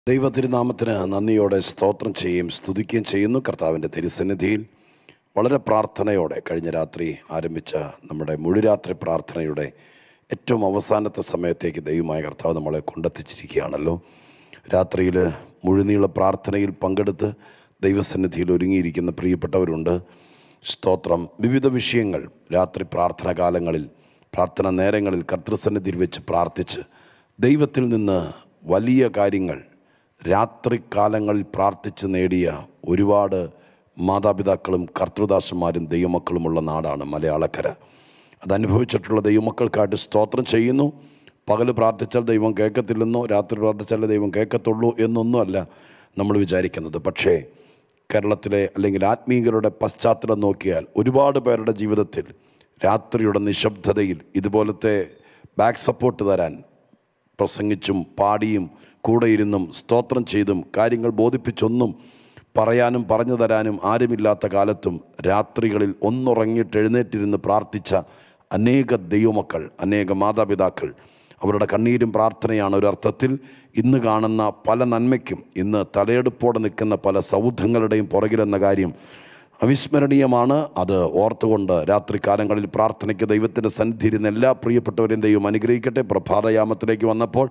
ദൈവതിരുനാമത്തിന് നന്ദിയോടെ സ്തോത്രം ചെയ്യുകയും സ്തുതിക്കുകയും ചെയ്യുന്നു കർത്താവിൻ്റെ തിരുസന്നിധിയിൽ വളരെ പ്രാർത്ഥനയോടെ കഴിഞ്ഞ രാത്രി ആരംഭിച്ച നമ്മുടെ മുഴുരാത്രി പ്രാർത്ഥനയുടെ ഏറ്റവും അവസാനത്തെ സമയത്തേക്ക് ദൈവമായ കർത്താവ് നമ്മളെ കൊണ്ടെത്തിച്ചിരിക്കുകയാണല്ലോ രാത്രിയിൽ മുഴുനീള പ്രാർത്ഥനയിൽ പങ്കെടുത്ത് ദൈവസന്നിധിയിൽ ഒരുങ്ങിയിരിക്കുന്ന പ്രിയപ്പെട്ടവരുണ്ട് സ്തോത്രം വിവിധ വിഷയങ്ങൾ രാത്രി പ്രാർത്ഥന കാലങ്ങളിൽ പ്രാർത്ഥന നേരങ്ങളിൽ കർത്തൃസന്നിധിയിൽ വെച്ച് പ്രാർത്ഥിച്ച് ദൈവത്തിൽ നിന്ന് വലിയ കാര്യങ്ങൾ രാത്രികാലങ്ങളിൽ പ്രാർത്ഥിച്ച് നേടിയ ഒരുപാട് മാതാപിതാക്കളും കർത്തൃദാസന്മാരും ദൈവമക്കളുമുള്ള നാടാണ് മലയാളക്കര അതനുഭവിച്ചിട്ടുള്ള ദൈവമക്കൾക്കായിട്ട് സ്തോത്രം ചെയ്യുന്നു പകൽ പ്രാർത്ഥിച്ചാൽ ദൈവം കേൾക്കത്തില്ലെന്നോ രാത്രി പ്രാർത്ഥിച്ചാലേ ദൈവം കേൾക്കത്തുള്ളൂ എന്നൊന്നുമല്ല നമ്മൾ വിചാരിക്കുന്നത് പക്ഷേ കേരളത്തിലെ അല്ലെങ്കിൽ ആത്മീയരുടെ പശ്ചാത്തലം നോക്കിയാൽ ഒരുപാട് പേരുടെ ജീവിതത്തിൽ രാത്രിയുടെ നിശബ്ദതയിൽ ഇതുപോലത്തെ ബാക്ക് സപ്പോർട്ട് തരാൻ പ്രസംഗിച്ചും പാടിയും കൂടെ ഇരുന്നും സ്തോത്രം ചെയ്തും കാര്യങ്ങൾ ബോധിപ്പിച്ചൊന്നും പറയാനും പറഞ്ഞു തരാനും ആരുമില്ലാത്ത കാലത്തും രാത്രികളിൽ ഒന്നുറങ്ങിയിട്ട് എഴുന്നേറ്റിരുന്ന് പ്രാർത്ഥിച്ച അനേക ദൈവമക്കൾ അനേക മാതാപിതാക്കൾ അവരുടെ കണ്ണീരും പ്രാർത്ഥനയാണ് ഒരർത്ഥത്തിൽ ഇന്ന് കാണുന്ന പല നന്മയ്ക്കും ഇന്ന് തലയെടുപ്പോടെ നിൽക്കുന്ന പല സൗധങ്ങളുടെയും പുറകിലെന്ന കാര്യം അവിസ്മരണീയമാണ് അത് ഓർത്തുകൊണ്ട് രാത്രികാലങ്ങളിൽ പ്രാർത്ഥനയ്ക്ക് ദൈവത്തിൻ്റെ സന്നിധിയിരുന്ന എല്ലാ പ്രിയപ്പെട്ടവരെയും ദൈവം അനുഗ്രഹിക്കട്ടെ പ്രഭാതയാമത്തിലേക്ക് വന്നപ്പോൾ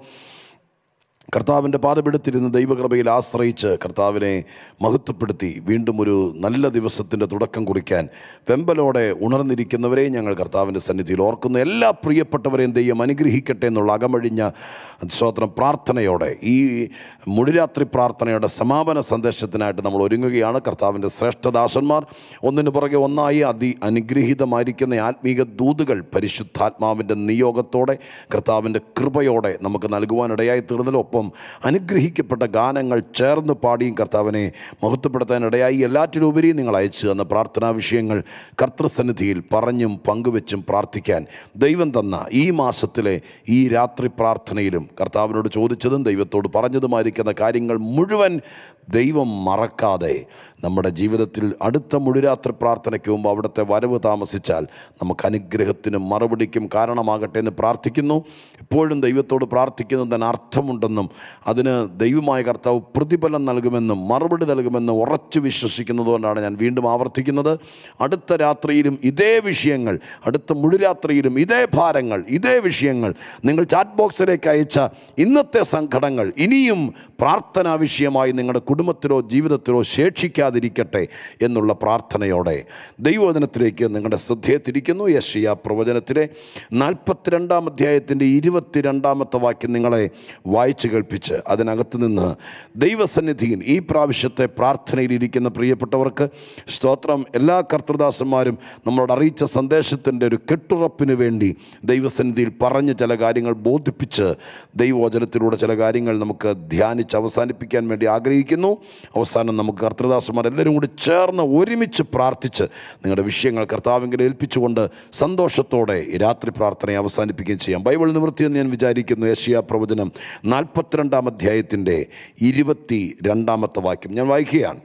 കർത്താവിൻ്റെ പാതപിടുത്തിരുന്ന് ദൈവകൃപയിൽ ആശ്രയിച്ച് കർത്താവിനെ മഹത്വപ്പെടുത്തി വീണ്ടും ഒരു നല്ല ദിവസത്തിൻ്റെ തുടക്കം കുറിക്കാൻ വെമ്പലോടെ ഉണർന്നിരിക്കുന്നവരെ ഞങ്ങൾ കർത്താവിൻ്റെ സന്നിധിയിൽ ഓർക്കുന്നു എല്ലാ പ്രിയപ്പെട്ടവരെയും ദൈവം അനുഗ്രഹിക്കട്ടെ എന്നുള്ള അകമഴിഞ്ഞ സ്വത്രം പ്രാർത്ഥനയോടെ ഈ മുഴുരാത്രി പ്രാർത്ഥനയുടെ സമാപന സന്ദേശത്തിനായിട്ട് നമ്മൾ ഒരുങ്ങുകയാണ് കർത്താവിൻ്റെ ശ്രേഷ്ഠദാസന്മാർ ഒന്നിനു പുറകെ ഒന്നായി അതി അനുഗ്രഹീതമായിരിക്കുന്ന ആത്മീക ദൂതുകൾ പരിശുദ്ധാത്മാവിൻ്റെ നിയോഗത്തോടെ കർത്താവിൻ്റെ കൃപയോടെ നമുക്ക് നൽകുവാനിടയായി തീർന്നതിലൊപ്പം അനുഗ്രഹിക്കപ്പെട്ട ഗാനങ്ങൾ ചേർന്ന് പാടിയും കർത്താവിനെ മഹത്വപ്പെടുത്താനിടയായി എല്ലാറ്റിലുപരി നിങ്ങൾ അയച്ചു തന്ന പ്രാർത്ഥനാ വിഷയങ്ങൾ കർത്തൃസന്നിധിയിൽ പറഞ്ഞും പങ്കുവെച്ചും പ്രാർത്ഥിക്കാൻ ദൈവം തന്ന ഈ മാസത്തിലെ ഈ രാത്രി പ്രാർത്ഥനയിലും കർത്താവിനോട് ചോദിച്ചതും ദൈവത്തോട് പറഞ്ഞതുമായിരിക്കുന്ന കാര്യങ്ങൾ മുഴുവൻ ദൈവം മറക്കാതെ നമ്മുടെ ജീവിതത്തിൽ അടുത്ത മുഴുരാത്രി പ്രാർത്ഥനയ്ക്ക് മുമ്പ് അവിടുത്തെ വരവ് താമസിച്ചാൽ നമുക്ക് അനുഗ്രഹത്തിനും മറുപടിക്കും കാരണമാകട്ടെ എന്ന് പ്രാർത്ഥിക്കുന്നു എപ്പോഴും ദൈവത്തോട് പ്രാർത്ഥിക്കുന്നതിന് അർത്ഥമുണ്ടെന്നും അതിന് ദൈവമായ കർത്താവ് പ്രതിഫലം നൽകുമെന്നും മറുപടി നൽകുമെന്നും ഉറച്ചു വിശ്വസിക്കുന്നതുകൊണ്ടാണ് ഞാൻ വീണ്ടും ആവർത്തിക്കുന്നത് അടുത്ത രാത്രിയിലും ഇതേ വിഷയങ്ങൾ അടുത്ത മുഴുരാത്രിയിലും ഇതേ ഭാരങ്ങൾ ഇതേ വിഷയങ്ങൾ നിങ്ങൾ ചാറ്റ് ബോക്സിലേക്ക് അയച്ച ഇന്നത്തെ സങ്കടങ്ങൾ ഇനിയും പ്രാർത്ഥനാ വിഷയമായി നിങ്ങളുടെ കുടുംബത്തിലോ ജീവിതത്തിലോ ശേഷിക്കാതിരിക്കട്ടെ എന്നുള്ള പ്രാർത്ഥനയോടെ ദൈവവചനത്തിലേക്ക് നിങ്ങളുടെ ശ്രദ്ധയെ തിരിക്കുന്നു യഷിയ പ്രവചനത്തിലെ നാൽപ്പത്തിരണ്ടാം അധ്യായത്തിൻ്റെ ഇരുപത്തിരണ്ടാമത്തെ വാക്യം നിങ്ങളെ വായിച്ചു കേൾപ്പിച്ച് അതിനകത്ത് നിന്ന് ദൈവസന്നിധിയിൽ ഈ പ്രാവശ്യത്തെ പ്രാർത്ഥനയിൽ ഇരിക്കുന്ന പ്രിയപ്പെട്ടവർക്ക് സ്തോത്രം എല്ലാ കർത്തൃദാസന്മാരും നമ്മളോട് അറിയിച്ച സന്ദേശത്തിൻ്റെ ഒരു കെട്ടുറപ്പിന് വേണ്ടി ദൈവസന്നിധിയിൽ പറഞ്ഞ് ചില കാര്യങ്ങൾ ബോധിപ്പിച്ച് ദൈവവചനത്തിലൂടെ ചില കാര്യങ്ങൾ നമുക്ക് ധ്യാനിച്ച് അവസാനിപ്പിക്കാൻ വേണ്ടി ആഗ്രഹിക്കുന്നു അവസാനം നമുക്ക് കർത്തൃദാസന്മാർ എല്ലാവരും കൂടി ചേർന്ന് ഒരുമിച്ച് പ്രാർത്ഥിച്ച് നിങ്ങളുടെ വിഷയങ്ങൾ കർത്താവെങ്കിലും ഏൽപ്പിച്ചുകൊണ്ട് സന്തോഷത്തോടെ ഈ രാത്രി പ്രാർത്ഥനയെ അവസാനിപ്പിക്കുകയും ചെയ്യാം ബൈബിൾ നിവൃത്തിയെന്ന് ഞാൻ വിചാരിക്കുന്നു ഏഷ്യ പ്രവചനം നാൽപ്പത്തിരണ്ടാം അധ്യായത്തിൻ്റെ ഇരുപത്തി രണ്ടാമത്തെ വാക്യം ഞാൻ വായിക്കുകയാണ്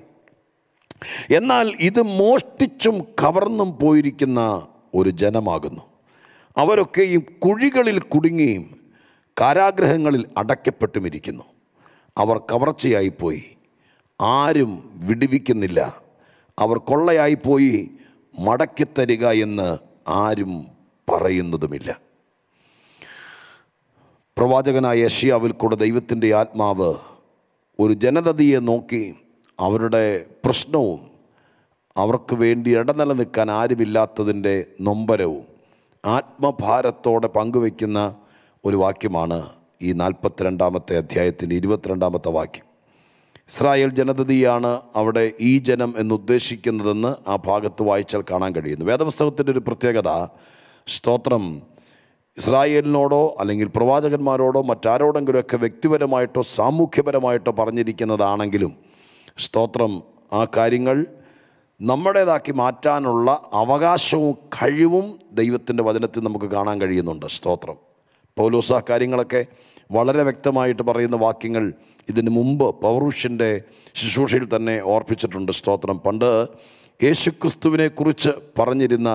എന്നാൽ ഇത് മോഷ്ടിച്ചും കവർന്നും പോയിരിക്കുന്ന ഒരു ജനമാകുന്നു അവരൊക്കെയും കുഴികളിൽ കുടുങ്ങിയും കാരാഗ്രഹങ്ങളിൽ അടയ്ക്കപ്പെട്ടുമിരിക്കുന്നു അവർ കവർച്ചയായിപ്പോയി ആരും വിടുവിക്കുന്നില്ല അവർ കൊള്ളയായിപ്പോയി മടക്കിത്തരിക എന്ന് ആരും പറയുന്നതുമില്ല പ്രവാചകനായ യഷിയാവിൽ കൂടെ ദൈവത്തിൻ്റെ ആത്മാവ് ഒരു ജനതയെ നോക്കി അവരുടെ പ്രശ്നവും അവർക്ക് വേണ്ടി ഇടനില നിൽക്കാൻ ആരുമില്ലാത്തതിൻ്റെ നൊമ്പരവും ആത്മഭാരത്തോടെ പങ്കുവയ്ക്കുന്ന ഒരു വാക്യമാണ് ഈ നാൽപ്പത്തിരണ്ടാമത്തെ അധ്യായത്തിൻ്റെ ഇരുപത്തിരണ്ടാമത്തെ വാക്യം ഇസ്രായേൽ ജനതയാണ് അവിടെ ഈ ജനം എന്നുദ്ദേശിക്കുന്നതെന്ന് ആ ഭാഗത്ത് വായിച്ചാൽ കാണാൻ കഴിയുന്നു വേദപുസ്തകത്തിൻ്റെ ഒരു പ്രത്യേകത സ്തോത്രം ഇസ്രായേലിനോടോ അല്ലെങ്കിൽ പ്രവാചകന്മാരോടോ മറ്റാരോടെങ്കിലുമൊക്കെ വ്യക്തിപരമായിട്ടോ സാമൂഹ്യപരമായിട്ടോ പറഞ്ഞിരിക്കുന്നതാണെങ്കിലും സ്തോത്രം ആ കാര്യങ്ങൾ നമ്മുടേതാക്കി മാറ്റാനുള്ള അവകാശവും കഴിവും ദൈവത്തിൻ്റെ വചനത്തിൽ നമുക്ക് കാണാൻ കഴിയുന്നുണ്ട് സ്തോത്രം പൗലോസ് ആ കാര്യങ്ങളൊക്കെ വളരെ വ്യക്തമായിട്ട് പറയുന്ന വാക്യങ്ങൾ ഇതിനു മുമ്പ് പൗരുഷ്യൻ്റെ ശുശ്രൂഷയിൽ തന്നെ ഓർപ്പിച്ചിട്ടുണ്ട് സ്തോത്രം പണ്ട് യേശുക്രിസ്തുവിനെ കുറിച്ച് പറഞ്ഞിരുന്ന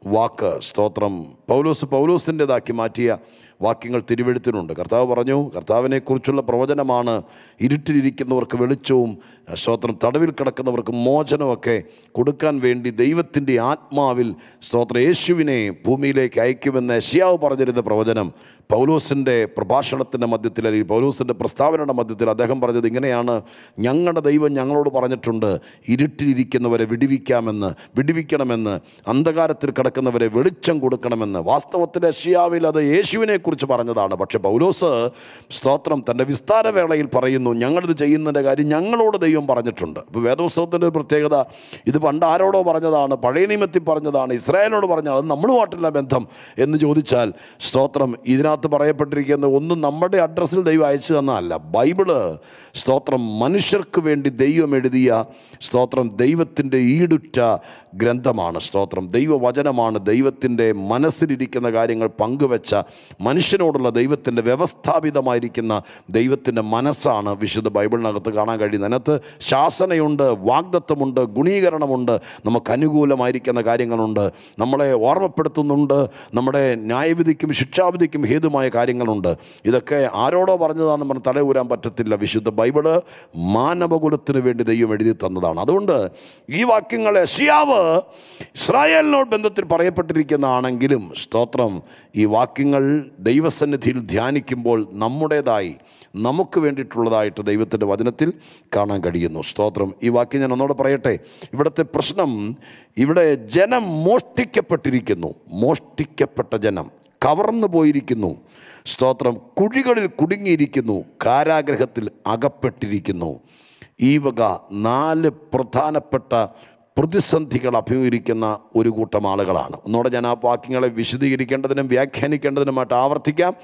വാക്ക് സ്തോത്രം പൗലോസ് പൗലോസിൻ്റെതാക്കി മാറ്റിയ വാക്യങ്ങൾ തിരുവെഴുത്തിനുണ്ട് കർത്താവ് പറഞ്ഞു കർത്താവിനെക്കുറിച്ചുള്ള പ്രവചനമാണ് ഇരുട്ടിലിരിക്കുന്നവർക്ക് വെളിച്ചവും സ്തോത്രം തടവിൽ കിടക്കുന്നവർക്ക് മോചനമൊക്കെ കൊടുക്കാൻ വേണ്ടി ദൈവത്തിൻ്റെ ആത്മാവിൽ സ്തോത്രം യേശുവിനെ ഭൂമിയിലേക്ക് അയക്കുമെന്ന് യശിയാവ് പറഞ്ഞിരുന്ന പ്രവചനം പൗലോസിൻ്റെ പ്രഭാഷണത്തിൻ്റെ മധ്യത്തിൽ അല്ലെങ്കിൽ പൗലോസിൻ്റെ പ്രസ്താവനയുടെ മധ്യത്തിൽ അദ്ദേഹം പറഞ്ഞത് ഇങ്ങനെയാണ് ഞങ്ങളുടെ ദൈവം ഞങ്ങളോട് പറഞ്ഞിട്ടുണ്ട് ഇരുട്ടിലിരിക്കുന്നവരെ വിടിവിക്കാമെന്ന് വിടിവിക്കണമെന്ന് അന്ധകാരത്തിൽ കിടക്കുന്നവരെ വെളിച്ചം കൊടുക്കണമെന്ന് വാസ്തവത്തിൽ യശിയാവിൽ അത് യേശുവിനെക്കുറിച്ച് പറഞ്ഞതാണ് പക്ഷെ പൗലോസ് സ്തോത്രം തൻ്റെ വിസ്താരവേളയിൽ പറയുന്നു ഞങ്ങളിത് ചെയ്യുന്നതിൻ്റെ കാര്യം ഞങ്ങളോട് ദൈവം പറഞ്ഞിട്ടുണ്ട് ഇപ്പോൾ വേദോത്സവത്തിൻ്റെ ഒരു പ്രത്യേകത ഇത് പണ്ട് ആരോടോ പറഞ്ഞതാണ് പഴയ നിയമത്തിൽ പറഞ്ഞതാണ് ഇസ്രായേലിനോട് പറഞ്ഞാൽ അത് നമ്മളുമായിട്ടുള്ള ബന്ധം എന്ന് ചോദിച്ചാൽ സ്തോത്രം ഇതിനകത്ത് പറയപ്പെട്ടിരിക്കുന്ന ഒന്നും നമ്മുടെ അഡ്രസ്സിൽ ദൈവം അയച്ചു തന്നതല്ല ബൈബിള് സ്തോത്രം മനുഷ്യർക്ക് വേണ്ടി ദൈവം എഴുതിയ സ്തോത്രം ദൈവത്തിൻ്റെ ഈടുറ്റ ഗ്രന്ഥമാണ് സ്തോത്രം ദൈവവചനമാണ് ദൈവത്തിൻ്റെ മനസ്സിലിരിക്കുന്ന കാര്യങ്ങൾ പങ്കുവെച്ച മനുഷ്യനോടുള്ള ദൈവത്തിൻ്റെ വ്യവസ്ഥാപിതമായിരിക്കുന്ന ദൈവത്തിൻ്റെ മനസ്സാണ് വിശുദ്ധ ബൈബിളിനകത്ത് കാണാൻ കഴിയുന്നത് അതിനകത്ത് ശാസനയുണ്ട് വാഗ്ദത്വമുണ്ട് ഗുണീകരണമുണ്ട് നമുക്ക് അനുകൂലമായിരിക്കുന്ന കാര്യങ്ങളുണ്ട് നമ്മളെ ഓർമ്മപ്പെടുത്തുന്നുണ്ട് നമ്മുടെ ന്യായവിധിക്കും ശിക്ഷാവിധിക്കും ഹേതുമായ കാര്യങ്ങളുണ്ട് ഇതൊക്കെ ആരോടോ പറഞ്ഞതാണെന്ന് പറഞ്ഞ് തലയൂരാൻ പറ്റത്തില്ല വിശുദ്ധ ബൈബിള് മാനവകുലത്തിന് വേണ്ടി ദൈവം എഴുതി തന്നതാണ് അതുകൊണ്ട് ഈ വാക്യങ്ങൾ യശിയാവ് ഇസ്രായേലിനോട് ബന്ധത്തിൽ പറയപ്പെട്ടിരിക്കുന്നതാണെങ്കിലും സ്തോത്രം ഈ വാക്യങ്ങൾ ദൈവസന്നിധിയിൽ ധ്യാനിക്കുമ്പോൾ നമ്മുടേതായി നമുക്ക് വേണ്ടിയിട്ടുള്ളതായിട്ട് ദൈവത്തിൻ്റെ വചനത്തിൽ കാണാൻ കഴിയുന്നു സ്തോത്രം ഈ വാക്യം ഞാൻ ഒന്നോടെ പറയട്ടെ ഇവിടുത്തെ പ്രശ്നം ഇവിടെ ജനം മോഷ്ടിക്കപ്പെട്ടിരിക്കുന്നു മോഷ്ടിക്കപ്പെട്ട ജനം കവർന്നു പോയിരിക്കുന്നു സ്തോത്രം കുഴികളിൽ കുടുങ്ങിയിരിക്കുന്നു കാരാഗ്രഹത്തിൽ അകപ്പെട്ടിരിക്കുന്നു ഈ വക നാല് പ്രധാനപ്പെട്ട പ്രതിസന്ധികൾ അഭിമുഖീകരിക്കുന്ന ഒരു കൂട്ടം ആളുകളാണ് ഒന്നുകൂടെ ഞാൻ ആ വാക്യങ്ങളെ വിശദീകരിക്കേണ്ടതിനും വ്യാഖ്യാനിക്കേണ്ടതിനുമായിട്ട് ആവർത്തിക്കാം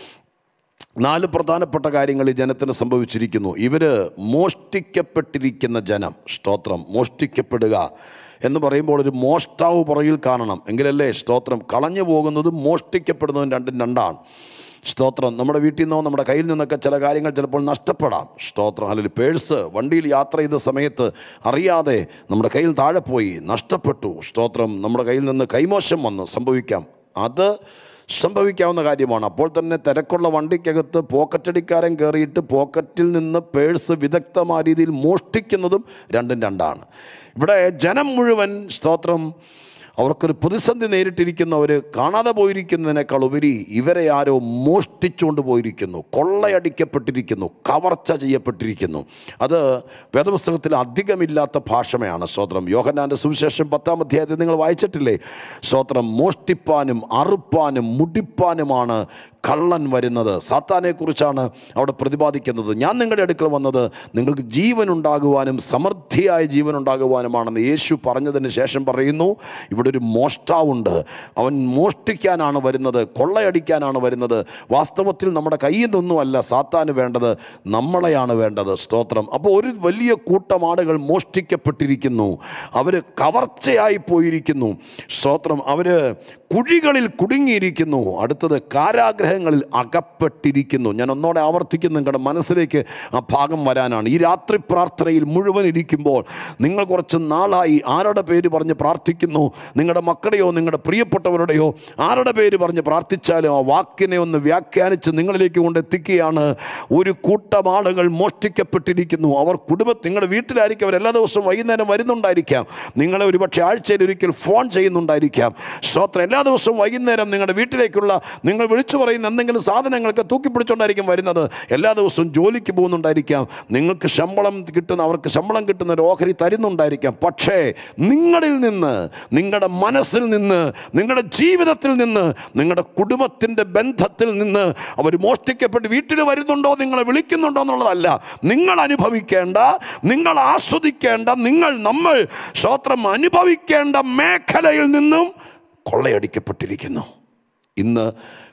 നാല് പ്രധാനപ്പെട്ട കാര്യങ്ങൾ ഈ ജനത്തിന് സംഭവിച്ചിരിക്കുന്നു ഇവർ മോഷ്ടിക്കപ്പെട്ടിരിക്കുന്ന ജനം സ്തോത്രം മോഷ്ടിക്കപ്പെടുക എന്ന് പറയുമ്പോൾ ഒരു മോഷ്ടാവ് പുറകിൽ കാണണം എങ്കിലല്ലേ സ്തോത്രം കളഞ്ഞു പോകുന്നതും മോഷ്ടിക്കപ്പെടുന്നതും രണ്ടും രണ്ടാണ് സ്തോത്രം നമ്മുടെ വീട്ടിൽ നിന്നോ നമ്മുടെ കയ്യിൽ നിന്നൊക്കെ ചില കാര്യങ്ങൾ ചിലപ്പോൾ നഷ്ടപ്പെടാം സ്തോത്രം അല്ലെങ്കിൽ പേഴ്സ് വണ്ടിയിൽ യാത്ര ചെയ്ത സമയത്ത് അറിയാതെ നമ്മുടെ കയ്യിൽ താഴെ പോയി നഷ്ടപ്പെട്ടു സ്തോത്രം നമ്മുടെ കയ്യിൽ നിന്ന് കൈമോശം വന്ന് സംഭവിക്കാം അത് സംഭവിക്കാവുന്ന കാര്യമാണ് അപ്പോൾ തന്നെ തിരക്കുള്ള വണ്ടിക്കകത്ത് പോക്കറ്റടിക്കാരൻ കയറിയിട്ട് പോക്കറ്റിൽ നിന്ന് പേഴ്സ് വിദഗ്ധമായ രീതിയിൽ മോഷ്ടിക്കുന്നതും രണ്ടും രണ്ടാണ് ഇവിടെ ജനം മുഴുവൻ സ്തോത്രം അവർക്കൊരു പ്രതിസന്ധി നേരിട്ടിരിക്കുന്നവർ കാണാതെ പോയിരിക്കുന്നതിനേക്കാൾ ഉപരി ഇവരെ ആരോ മോഷ്ടിച്ചുകൊണ്ട് പോയിരിക്കുന്നു കൊള്ളയടിക്കപ്പെട്ടിരിക്കുന്നു കവർച്ച ചെയ്യപ്പെട്ടിരിക്കുന്നു അത് വേദപുസ്തകത്തിൽ അധികമില്ലാത്ത ഭാഷമയാണ് സ്തോത്രം യോഹന്നാൻ്റെ സുവിശേഷം പത്താം അധ്യായത്തിൽ നിങ്ങൾ വായിച്ചിട്ടില്ലേ സ്തോത്രം മോഷ്ടിപ്പാനും അറുപ്പാനും മുടിപ്പാനുമാണ് കള്ളൻ വരുന്നത് സാത്താനെക്കുറിച്ചാണ് അവിടെ പ്രതിപാദിക്കുന്നത് ഞാൻ നിങ്ങളുടെ അടുക്കൽ വന്നത് നിങ്ങൾക്ക് ജീവൻ ഉണ്ടാകുവാനും സമൃദ്ധിയായ ജീവൻ ഉണ്ടാകുവാനുമാണെന്ന് യേശു പറഞ്ഞതിന് ശേഷം പറയുന്നു ഇവിടെ ഒരു മോഷ്ടാവുണ്ട് അവൻ മോഷ്ടിക്കാനാണ് വരുന്നത് കൊള്ളയടിക്കാനാണ് വരുന്നത് വാസ്തവത്തിൽ നമ്മുടെ കയ്യിൽ നിന്നുമല്ല സാത്താന് വേണ്ടത് നമ്മളെയാണ് വേണ്ടത് സ്തോത്രം അപ്പോൾ ഒരു വലിയ കൂട്ടം ആളുകൾ മോഷ്ടിക്കപ്പെട്ടിരിക്കുന്നു അവർ കവർച്ചയായി പോയിരിക്കുന്നു സ്തോത്രം അവർ കുഴികളിൽ കുടുങ്ങിയിരിക്കുന്നു അടുത്തത് കാരാഗ്രഹങ്ങളിൽ അകപ്പെട്ടിരിക്കുന്നു ഞാൻ ഒന്നോടെ ആവർത്തിക്കുന്നു നിങ്ങളുടെ മനസ്സിലേക്ക് ആ ഭാഗം വരാനാണ് ഈ രാത്രി പ്രാർത്ഥനയിൽ മുഴുവൻ ഇരിക്കുമ്പോൾ നിങ്ങൾ കുറച്ച് നാളായി ആരുടെ പേര് പറഞ്ഞ് പ്രാർത്ഥിക്കുന്നു നിങ്ങളുടെ മക്കളുടെയോ നിങ്ങളുടെ പ്രിയപ്പെട്ടവരുടെയോ ആരുടെ പേര് പറഞ്ഞ് പ്രാർത്ഥിച്ചാലും ആ വാക്കിനെ ഒന്ന് വ്യാഖ്യാനിച്ച് നിങ്ങളിലേക്ക് കൊണ്ടെത്തിക്കുകയാണ് ഒരു കൂട്ടം ആളുകൾ മോഷ്ടിക്കപ്പെട്ടിരിക്കുന്നു അവർ കുടുംബ നിങ്ങളുടെ വീട്ടിലായിരിക്കും അവർ എല്ലാ ദിവസവും വൈകുന്നേരം വരുന്നുണ്ടായിരിക്കാം നിങ്ങളെ ഒരുപക്ഷെ ആഴ്ചയിൽ ഒരിക്കൽ ഫോൺ ചെയ്യുന്നുണ്ടായിരിക്കാം സ്തോത്രം എല്ലാ ദിവസവും വൈകുന്നേരം നിങ്ങളുടെ വീട്ടിലേക്കുള്ള നിങ്ങൾ വിളിച്ചു പറയുന്ന എന്തെങ്കിലും സാധനങ്ങളൊക്കെ തൂക്കിപ്പിടിച്ചുകൊണ്ടായിരിക്കും വരുന്നത് എല്ലാ ദിവസവും ജോലിക്ക് പോകുന്നുണ്ടായിരിക്കാം നിങ്ങൾക്ക് ശമ്പളം കിട്ടുന്ന അവർക്ക് ശമ്പളം കിട്ടുന്ന ഒരു ഓഹരി തരുന്നുണ്ടായിരിക്കാം പക്ഷേ നിങ്ങളിൽ നിന്ന് നിങ്ങളുടെ മനസ്സിൽ നിന്ന് നിങ്ങളുടെ ജീവിതത്തിൽ നിന്ന് നിങ്ങളുടെ കുടുംബത്തിൻ്റെ ബന്ധത്തിൽ നിന്ന് അവർ മോഷ്ടിക്കപ്പെട്ട് വീട്ടിൽ വരുന്നുണ്ടോ നിങ്ങളെ വിളിക്കുന്നുണ്ടോ എന്നുള്ളതല്ല നിങ്ങൾ അനുഭവിക്കേണ്ട നിങ്ങൾ ആസ്വദിക്കേണ്ട നിങ്ങൾ നമ്മൾ സ്വത്രം അനുഭവിക്കേണ്ട മേഖലയിൽ നിന്നും കൊള്ളയടിക്കപ്പെട്ടിരിക്കുന്നു ഇന്ന്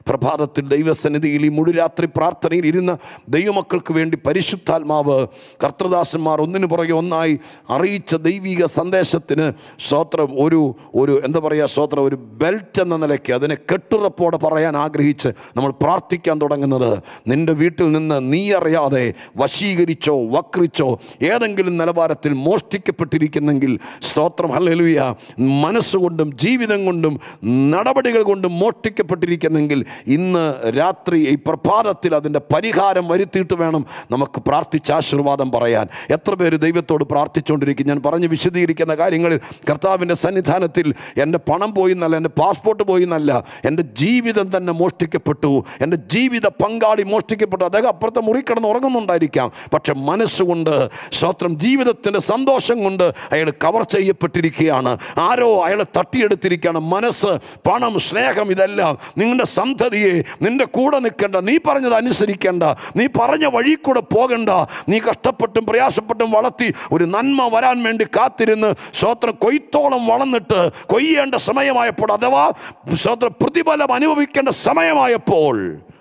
പ്രഭാതത്തിൽ ദൈവസന്നിധിയിൽ ഈ മുഴുരാത്രി പ്രാർത്ഥനയിൽ ഇരുന്ന ദൈവമക്കൾക്ക് വേണ്ടി പരിശുദ്ധാത്മാവ് കർത്തൃദാസന്മാർ ഒന്നിനു പുറകെ ഒന്നായി അറിയിച്ച ദൈവിക സന്ദേശത്തിന് സ്തോത്രം ഒരു ഒരു എന്താ പറയുക സ്തോത്രം ഒരു ബെൽറ്റ് എന്ന നിലയ്ക്ക് അതിനെ കെട്ടുറപ്പോടെ പറയാൻ ആഗ്രഹിച്ച് നമ്മൾ പ്രാർത്ഥിക്കാൻ തുടങ്ങുന്നത് നിന്റെ വീട്ടിൽ നിന്ന് നീ അറിയാതെ വശീകരിച്ചോ വക്രിച്ചോ ഏതെങ്കിലും നിലവാരത്തിൽ മോഷ്ടിക്കപ്പെട്ടിരിക്കുന്നെങ്കിൽ സ്തോത്രം ഹല്ലേലൂയ മനസ്സുകൊണ്ടും ജീവിതം കൊണ്ടും നടപടികൾ കൊണ്ടും മോഷ്ടിക്കപ്പെട്ടിരിക്കുന്നെങ്കിൽ ഇന്ന് രാത്രി ഈ പ്രഭാതത്തിൽ അതിൻ്റെ പരിഹാരം വരുത്തിയിട്ട് വേണം നമുക്ക് പ്രാർത്ഥിച്ച് ആശീർവാദം പറയാൻ എത്ര പേര് ദൈവത്തോട് പ്രാർത്ഥിച്ചുകൊണ്ടിരിക്കും ഞാൻ പറഞ്ഞ് വിശദീകരിക്കുന്ന കാര്യങ്ങളിൽ കർത്താവിൻ്റെ സന്നിധാനത്തിൽ എൻ്റെ പണം പോയി എന്നല്ല എൻ്റെ പാസ്പോർട്ട് പോയി എന്നല്ല എൻ്റെ ജീവിതം തന്നെ മോഷ്ടിക്കപ്പെട്ടു എൻ്റെ ജീവിത പങ്കാളി മോഷ്ടിക്കപ്പെട്ടു അദ്ദേഹം അപ്പുറത്തെ മുറി കിടന്ന് ഉറങ്ങുന്നുണ്ടായിരിക്കാം പക്ഷെ മനസ്സുകൊണ്ട് സ്വത്രം ജീവിതത്തിൻ്റെ സന്തോഷം കൊണ്ട് അയാൾ കവർ ചെയ്യപ്പെട്ടിരിക്കുകയാണ് ആരോ അയാളെ തട്ടിയെടുത്തിരിക്കുകയാണ് മനസ്സ് പണം സ്നേഹം ഇതെല്ലാം നിങ്ങളുടെ സന്തതിയെ നിന്റെ കൂടെ നിൽക്കേണ്ട നീ പറഞ്ഞത് അനുസരിക്കേണ്ട നീ പറഞ്ഞ വഴി കൂടെ പോകണ്ട നീ കഷ്ടപ്പെട്ടും പ്രയാസപ്പെട്ടും വളർത്തി ഒരു നന്മ വരാൻ വേണ്ടി കാത്തിരുന്ന് സ്വത്രം കൊയ്ത്തോളം വളർന്നിട്ട് കൊയ്യേണ്ട സമയമായപ്പോൾ അഥവാ സ്വത്രം പ്രതിഫലം അനുഭവിക്കേണ്ട സമയമായപ്പോൾ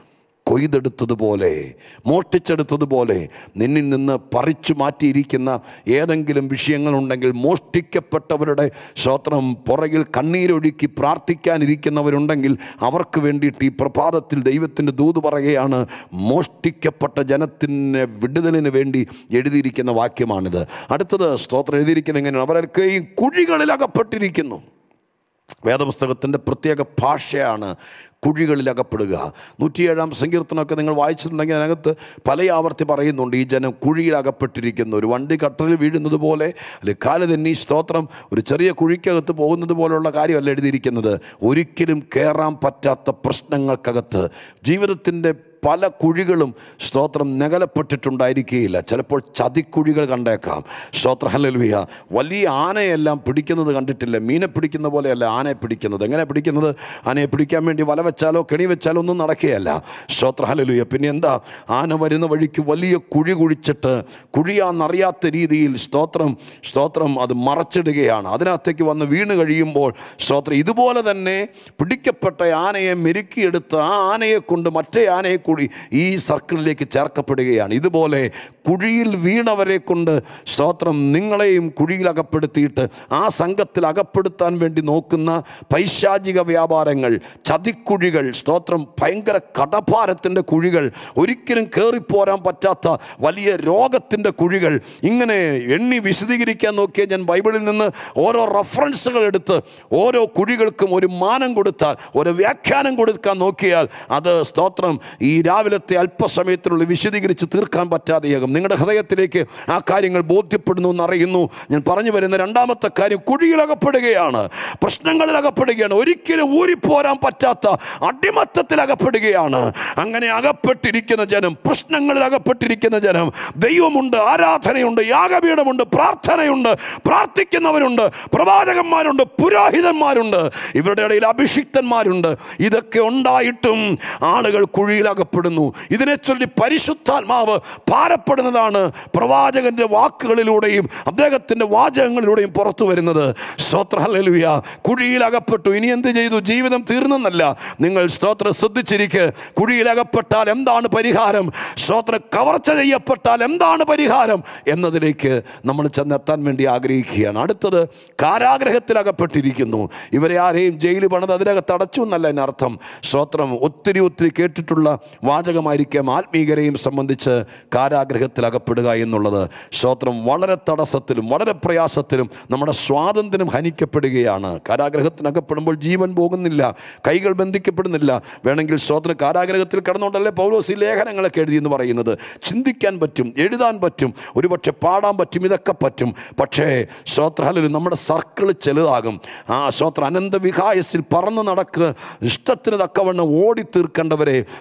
കൊയ്തെടുത്തതുപോലെ മോഷ്ടിച്ചെടുത്തതുപോലെ നിന്നിൽ നിന്ന് പറിച്ചു മാറ്റിയിരിക്കുന്ന ഏതെങ്കിലും വിഷയങ്ങളുണ്ടെങ്കിൽ മോഷ്ടിക്കപ്പെട്ടവരുടെ സ്വത്രം പുറകിൽ കണ്ണീരൊഴുക്കി പ്രാർത്ഥിക്കാനിരിക്കുന്നവരുണ്ടെങ്കിൽ അവർക്ക് വേണ്ടിയിട്ട് ഈ പ്രഭാതത്തിൽ ദൈവത്തിൻ്റെ ദൂത് പറയുകയാണ് മോഷ്ടിക്കപ്പെട്ട ജനത്തിന് വിടുതലിന് വേണ്ടി എഴുതിയിരിക്കുന്ന വാക്യമാണിത് അടുത്തത് സ്തോത്രം എഴുതിയിരിക്കുന്നത് എങ്ങനെയാണ് അവരൊക്കെ ഈ കുഴികളിൽ അകപ്പെട്ടിരിക്കുന്നു വേദപുസ്തകത്തിൻ്റെ പ്രത്യേക ഭാഷയാണ് കുഴികളിൽ അകപ്പെടുക നൂറ്റിയേഴാം സങ്കീർത്തനമൊക്കെ നിങ്ങൾ വായിച്ചിട്ടുണ്ടെങ്കിൽ അതിനകത്ത് പല ആവർത്തി പറയുന്നുണ്ട് ഈ ജനം കുഴിയിൽ അകപ്പെട്ടിരിക്കുന്നു ഒരു വണ്ടി കട്ടറിൽ വീഴുന്നത് പോലെ അല്ലെങ്കിൽ കാല് തന്നെ സ്തോത്രം ഒരു ചെറിയ കുഴിക്കകത്ത് പോകുന്നത് പോലുള്ള കാര്യമല്ല എഴുതിയിരിക്കുന്നത് ഒരിക്കലും കയറാൻ പറ്റാത്ത പ്രശ്നങ്ങൾക്കകത്ത് ജീവിതത്തിൻ്റെ പല കുഴികളും സ്തോത്രം നഗലപ്പെട്ടിട്ടുണ്ടായിരിക്കുകയില്ല ചിലപ്പോൾ ചതിക്കുഴികൾ കണ്ടേക്കാം സ്തോത്ര ഹലലുവിയ വലിയ ആനയെല്ലാം പിടിക്കുന്നത് കണ്ടിട്ടില്ല മീനെ പിടിക്കുന്ന പോലെയല്ല ആനയെ പിടിക്കുന്നത് എങ്ങനെ പിടിക്കുന്നത് ആനയെ പിടിക്കാൻ വേണ്ടി വല വെച്ചാലോ കെണി വെച്ചാലോ ഒന്നും നടക്കുകയല്ല സ്തോത്ര ഹലലുയ പിന്നെ എന്താ ആന വരുന്ന വഴിക്ക് വലിയ കുഴി കുഴിച്ചിട്ട് കുഴിയാന്നറിയാത്ത രീതിയിൽ സ്തോത്രം സ്തോത്രം അത് മറച്ചിടുകയാണ് അതിനകത്തേക്ക് വന്ന് വീണ് കഴിയുമ്പോൾ സ്തോത്രം ഇതുപോലെ തന്നെ പിടിക്കപ്പെട്ട ആനയെ മെരുക്കിയെടുത്ത് ആ ആനയെ കൊണ്ട് മറ്റേ ആനയെ കൂടി ഈ സർക്കിളിലേക്ക് ചേർക്കപ്പെടുകയാണ് ഇതുപോലെ കുഴിയിൽ വീണവരെ കൊണ്ട് സ്തോത്രം നിങ്ങളെയും കുഴിയിൽ അകപ്പെടുത്തിയിട്ട് ആ സംഘത്തിൽ അകപ്പെടുത്താൻ വേണ്ടി നോക്കുന്ന പൈശാചിക വ്യാപാരങ്ങൾ ചതിക്കുഴികൾ സ്തോത്രം ഭയങ്കര കടഭാരത്തിൻ്റെ കുഴികൾ ഒരിക്കലും കയറിപ്പോരാൻ പറ്റാത്ത വലിയ രോഗത്തിൻ്റെ കുഴികൾ ഇങ്ങനെ എണ്ണി വിശദീകരിക്കാൻ നോക്കിയ ഞാൻ ബൈബിളിൽ നിന്ന് ഓരോ റഫറൻസുകൾ എടുത്ത് ഓരോ കുഴികൾക്കും ഒരു മാനം കൊടുത്താൽ ഒരു വ്യാഖ്യാനം കൊടുക്കാൻ നോക്കിയാൽ അത് സ്തോത്രം ഈ രാവിലത്തെ അല്പസമയത്തിനുള്ളിൽ വിശദീകരിച്ച് തീർക്കാൻ പറ്റാതെയാകും നിങ്ങളുടെ ഹൃദയത്തിലേക്ക് ആ കാര്യങ്ങൾ ബോധ്യപ്പെടുന്നു എന്നറിയുന്നു ഞാൻ പറഞ്ഞു വരുന്ന രണ്ടാമത്തെ കാര്യം കുഴിയിലകപ്പെടുകയാണ് പ്രശ്നങ്ങളിൽ അകപ്പെടുകയാണ് ഒരിക്കലും ഊരിപ്പോരാൻ പറ്റാത്ത അടിമത്തത്തിൽ അകപ്പെടുകയാണ് അങ്ങനെ അകപ്പെട്ടിരിക്കുന്ന ജനം പ്രശ്നങ്ങളിൽ അകപ്പെട്ടിരിക്കുന്ന ജനം ദൈവമുണ്ട് ആരാധനയുണ്ട് യാഗപീഠമുണ്ട് പ്രാർത്ഥനയുണ്ട് പ്രാർത്ഥിക്കുന്നവരുണ്ട് പ്രവാചകന്മാരുണ്ട് പുരോഹിതന്മാരുണ്ട് ഇവരുടെ ഇടയിൽ അഭിഷിക്തന്മാരുണ്ട് ഇതൊക്കെ ഉണ്ടായിട്ടും ആളുകൾ കുഴിയിലകപ്പെടുന്നു ഇതിനെ ചൊല്ലി പരിശുദ്ധാത്മാവ് ഭാരപ്പെടുന്നതാണ് പ്രവാചകന്റെ വാക്കുകളിലൂടെയും അദ്ദേഹത്തിൻ്റെ വാചകങ്ങളിലൂടെയും പുറത്തു വരുന്നത് സ്തോത്രഹല്ലുയ കുഴിയിലകപ്പെട്ടു ഇനി എന്ത് ചെയ്തു ജീവിതം തീർന്നെന്നല്ല നിങ്ങൾ സ്തോത്രം ശ്രദ്ധിച്ചിരിക്കെ കുഴിയിലകപ്പെട്ടാൽ എന്താണ് പരിഹാരം സ്തോത്ര കവർച്ച ചെയ്യപ്പെട്ടാൽ എന്താണ് പരിഹാരം എന്നതിലേക്ക് നമ്മൾ ചെന്നെത്താൻ വേണ്ടി ആഗ്രഹിക്കുകയാണ് അടുത്തത് കാരാഗ്രഹത്തിലകപ്പെട്ടിരിക്കുന്നു ഇവരെ ആരെയും ജയിലിൽ പണിത് അതിനകത്ത് അടച്ചു എന്നല്ല അതിനർത്ഥം സ്തോത്രം ഒത്തിരി ഒത്തിരി കേട്ടിട്ടുള്ള വാചകമായിരിക്കാം ആത്മീകരെയും സംബന്ധിച്ച് കാരാഗ്രഹത്തിൽ അകപ്പെടുക എന്നുള്ളത് സ്തോത്രം വളരെ തടസ്സത്തിലും വളരെ പ്രയാസത്തിലും നമ്മുടെ സ്വാതന്ത്ര്യം ഹനിക്കപ്പെടുകയാണ് കാരാഗ്രഹത്തിനകപ്പെടുമ്പോൾ ജീവൻ പോകുന്നില്ല കൈകൾ ബന്ധിക്കപ്പെടുന്നില്ല വേണമെങ്കിൽ സ്തോത്രം കാരാഗ്രഹത്തിൽ കിടന്നുകൊണ്ടല്ലേ പൗലോസ് ഈ ലേഖനങ്ങളൊക്കെ എഴുതി എന്ന് പറയുന്നത് ചിന്തിക്കാൻ പറ്റും എഴുതാൻ പറ്റും ഒരുപക്ഷെ പാടാൻ പറ്റും ഇതൊക്കെ പറ്റും പക്ഷേ സ്തോത്രഹലിൽ നമ്മുടെ സർക്കിൾ ചെലുതാകും ആ സ്തോത്ര അനന്ത വിഹായസിൽ പറന്ന് നടക്കുക ഇഷ്ടത്തിന് തക്കവണ്ണം ഓടി തീർക്കേണ്ടവരെ നാല്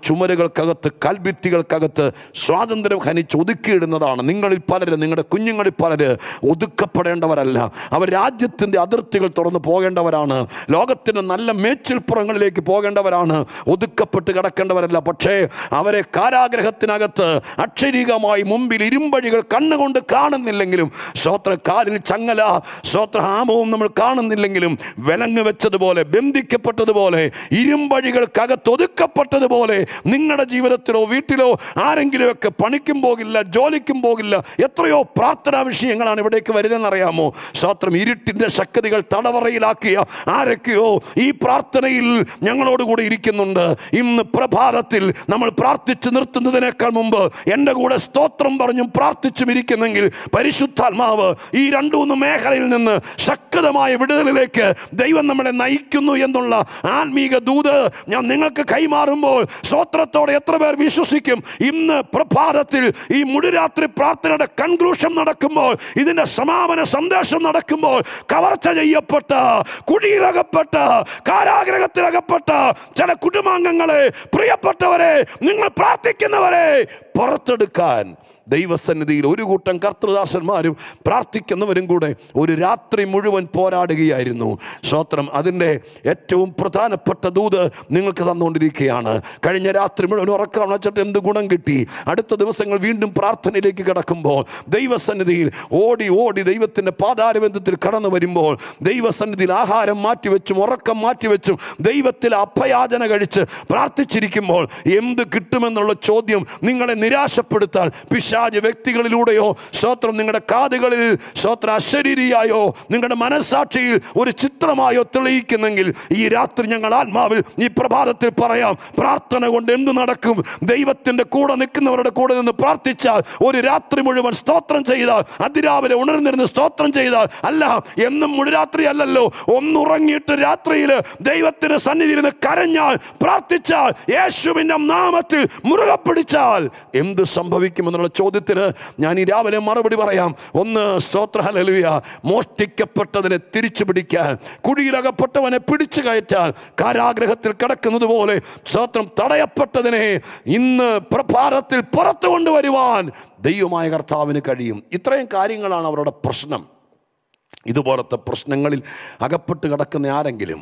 ചുമരുകൾക്കകത്ത് കൽഭിത്തികൾക്കകത്ത് സ്വാതന്ത്ര്യം ഹനിച്ച് ഒതുക്കിയിടുന്നതാണ് നിങ്ങളിൽ പലര് നിങ്ങളുടെ കുഞ്ഞുങ്ങളിൽ പലര് ഒതുക്കപ്പെടേണ്ടവരല്ല അവർ രാജ്യത്തിൻ്റെ അതിർത്തികൾ തുറന്ന് പോകേണ്ടവരാണ് ലോകത്തിൻ്റെ നല്ല മേച്ചിൽപ്പുറങ്ങളിലേക്ക് പോകേണ്ടവരാണ് ഒതുക്കപ്പെട്ട് കിടക്കേണ്ടവരല്ല പക്ഷേ അവരെ കാരാഗ്രഹത്തിനകത്ത് അക്ഷരീകമായി മുമ്പിൽ ഇരുമ്പഴികൾ കണ്ണുകൊണ്ട് കാണുന്നില്ലെങ്കിലും സ്വോത്ര കാലിൽ ചങ്ങല സ്വോത്ര ആമവും നമ്മൾ കാണുന്നില്ലെങ്കിലും വിലങ്ങ് വെച്ചതുപോലെ ബന്ധിക്കപ്പെട്ടതുപോലെ ഇരുമ്പഴികൾക്കകത്ത് ഒതുക്കപ്പെട്ടതുപോലെ നിങ്ങളുടെ ജീവിതത്തിലോ വീട്ടിലോ ആരെങ്കിലുമൊക്കെ പണിക്കും പോകില്ല ജോലിക്കും പോകില്ല എത്രയോ പ്രാർത്ഥനാ വിഷയങ്ങളാണ് ഇവിടേക്ക് വരുന്നതെന്നറിയാമോ സ്വോത്രം ഇരുട്ടിൻ്റെ ശക്തികൾ തടവറയിലാക്കിയ ആരൊക്കെയോ ഈ പ്രാർത്ഥനയിൽ ഞങ്ങളോട് കൂടെ ഇരിക്കുന്നുണ്ട് ഇന്ന് പ്രഭാതത്തിൽ നമ്മൾ പ്രാർത്ഥിച്ചു നിർത്തുന്നതിനേക്കാൾ മുമ്പ് എൻ്റെ കൂടെ സ്തോത്രം പറഞ്ഞും പ്രാർത്ഥിച്ചും ഇരിക്കുന്നെങ്കിൽ പരിശുദ്ധാത്മാവ് ഈ രണ്ടു മൂന്ന് മേഖലയിൽ നിന്ന് ശക്തമായ വിടുതലിലേക്ക് ദൈവം നമ്മളെ നയിക്കുന്നു എന്നുള്ള ആത്മീക ദൂത് ഞാൻ നിങ്ങൾക്ക് കൈമാറുമ്പോൾ സ്തോത്രത്തോടെ എത്ര പേർ വിശ്വസിക്കും ഇന്ന് പ്രഭാതത്തിൽ ഈ മുഴുരാത്രി പ്രാർത്ഥനയുടെ കൺക്ലൂഷൻ നടക്കുമ്പോൾ ഇതിന്റെ സമാപന സന്ദേശം നടക്കുമ്പോൾ കവർച്ച ചെയ്യപ്പെട്ട കുഴിയിലകപ്പെട്ട കാരാഗ്രഹത്തിലകപ്പെട്ട ചില കുടുംബാംഗങ്ങളെ പ്രിയപ്പെട്ടവരെ നിങ്ങൾ പ്രാർത്ഥിക്കുന്നവരെ പുറത്തെടുക്കാൻ ദൈവസന്നിധിയിൽ ഒരു കൂട്ടം കർത്തൃദാസന്മാരും പ്രാർത്ഥിക്കുന്നവരും കൂടെ ഒരു രാത്രി മുഴുവൻ പോരാടുകയായിരുന്നു സ്തോത്രം അതിൻ്റെ ഏറ്റവും പ്രധാനപ്പെട്ട ദൂത് നിങ്ങൾക്ക് തന്നുകൊണ്ടിരിക്കുകയാണ് കഴിഞ്ഞ രാത്രി മുഴുവൻ ഉറക്കം വെച്ചിട്ട് എന്ത് ഗുണം കിട്ടി അടുത്ത ദിവസങ്ങൾ വീണ്ടും പ്രാർത്ഥനയിലേക്ക് കിടക്കുമ്പോൾ ദൈവസന്നിധിയിൽ ഓടി ഓടി ദൈവത്തിൻ്റെ പാതാരബന്ധത്തിൽ കടന്നു വരുമ്പോൾ ദൈവസന്നിധിയിൽ ആഹാരം മാറ്റിവെച്ചും ഉറക്കം മാറ്റിവെച്ചും ദൈവത്തിൽ അഭയാചന കഴിച്ച് പ്രാർത്ഥിച്ചിരിക്കുമ്പോൾ എന്ത് കിട്ടുമെന്നുള്ള ചോദ്യം നിങ്ങളെ നിരാശപ്പെടുത്താൻ പിശാജ് വ്യക്തികളിലൂടെയോ സ്തോത്രം നിങ്ങളുടെ കാതുകളിൽ സ്തോത്ര അശരീരിയായോ നിങ്ങളുടെ മനസ്സാക്ഷിയിൽ ഒരു ചിത്രമായോ തെളിയിക്കുന്നെങ്കിൽ ഈ രാത്രി ഞങ്ങൾ ആത്മാവിൽ ഈ പ്രഭാതത്തിൽ പറയാം പ്രാർത്ഥന കൊണ്ട് എന്ത് നടക്കും ദൈവത്തിൻ്റെ കൂടെ നിൽക്കുന്നവരുടെ കൂടെ നിന്ന് പ്രാർത്ഥിച്ചാൽ ഒരു രാത്രി മുഴുവൻ സ്തോത്രം ചെയ്താൽ അതിരാവിലെ ഉണർന്നിരുന്ന് സ്തോത്രം ചെയ്താൽ അല്ല എന്നും മുഴുരാത്രി അല്ലല്ലോ ഒന്നുറങ്ങിയിട്ട് രാത്രിയിൽ ദൈവത്തിന് സന്നിധിയിൽ നിന്ന് കരഞ്ഞാൽ പ്രാർത്ഥിച്ചാൽ യേശുവിൻ്റെ നാമത്തിൽ മുറുകെ പിടിച്ചാൽ എന്ത് സംഭവിക്കുമെന്നുള്ള ചോദ്യത്തിന് ഞാൻ ഈ രാവിലെ മറുപടി പറയാം ഒന്ന് സ്തോത്ര ഹല്ലേലൂയ മോഷ്ടിക്കപ്പെട്ടതിനെ തിരിച്ചു പിടിക്കാൻ കുഴിയിലകപ്പെട്ടവനെ പിടിച്ചു കയറ്റാൻ കാരാഗ്രഹത്തിൽ കിടക്കുന്നത് പോലെ സ്തോത്രം തടയപ്പെട്ടതിനെ ഇന്ന് പ്രഭാതത്തിൽ പുറത്തു കൊണ്ടുവരുവാൻ ദൈവമായ കർത്താവിന് കഴിയും ഇത്രയും കാര്യങ്ങളാണ് അവരുടെ പ്രശ്നം ഇതുപോലത്തെ പ്രശ്നങ്ങളിൽ അകപ്പെട്ട് കിടക്കുന്ന ആരെങ്കിലും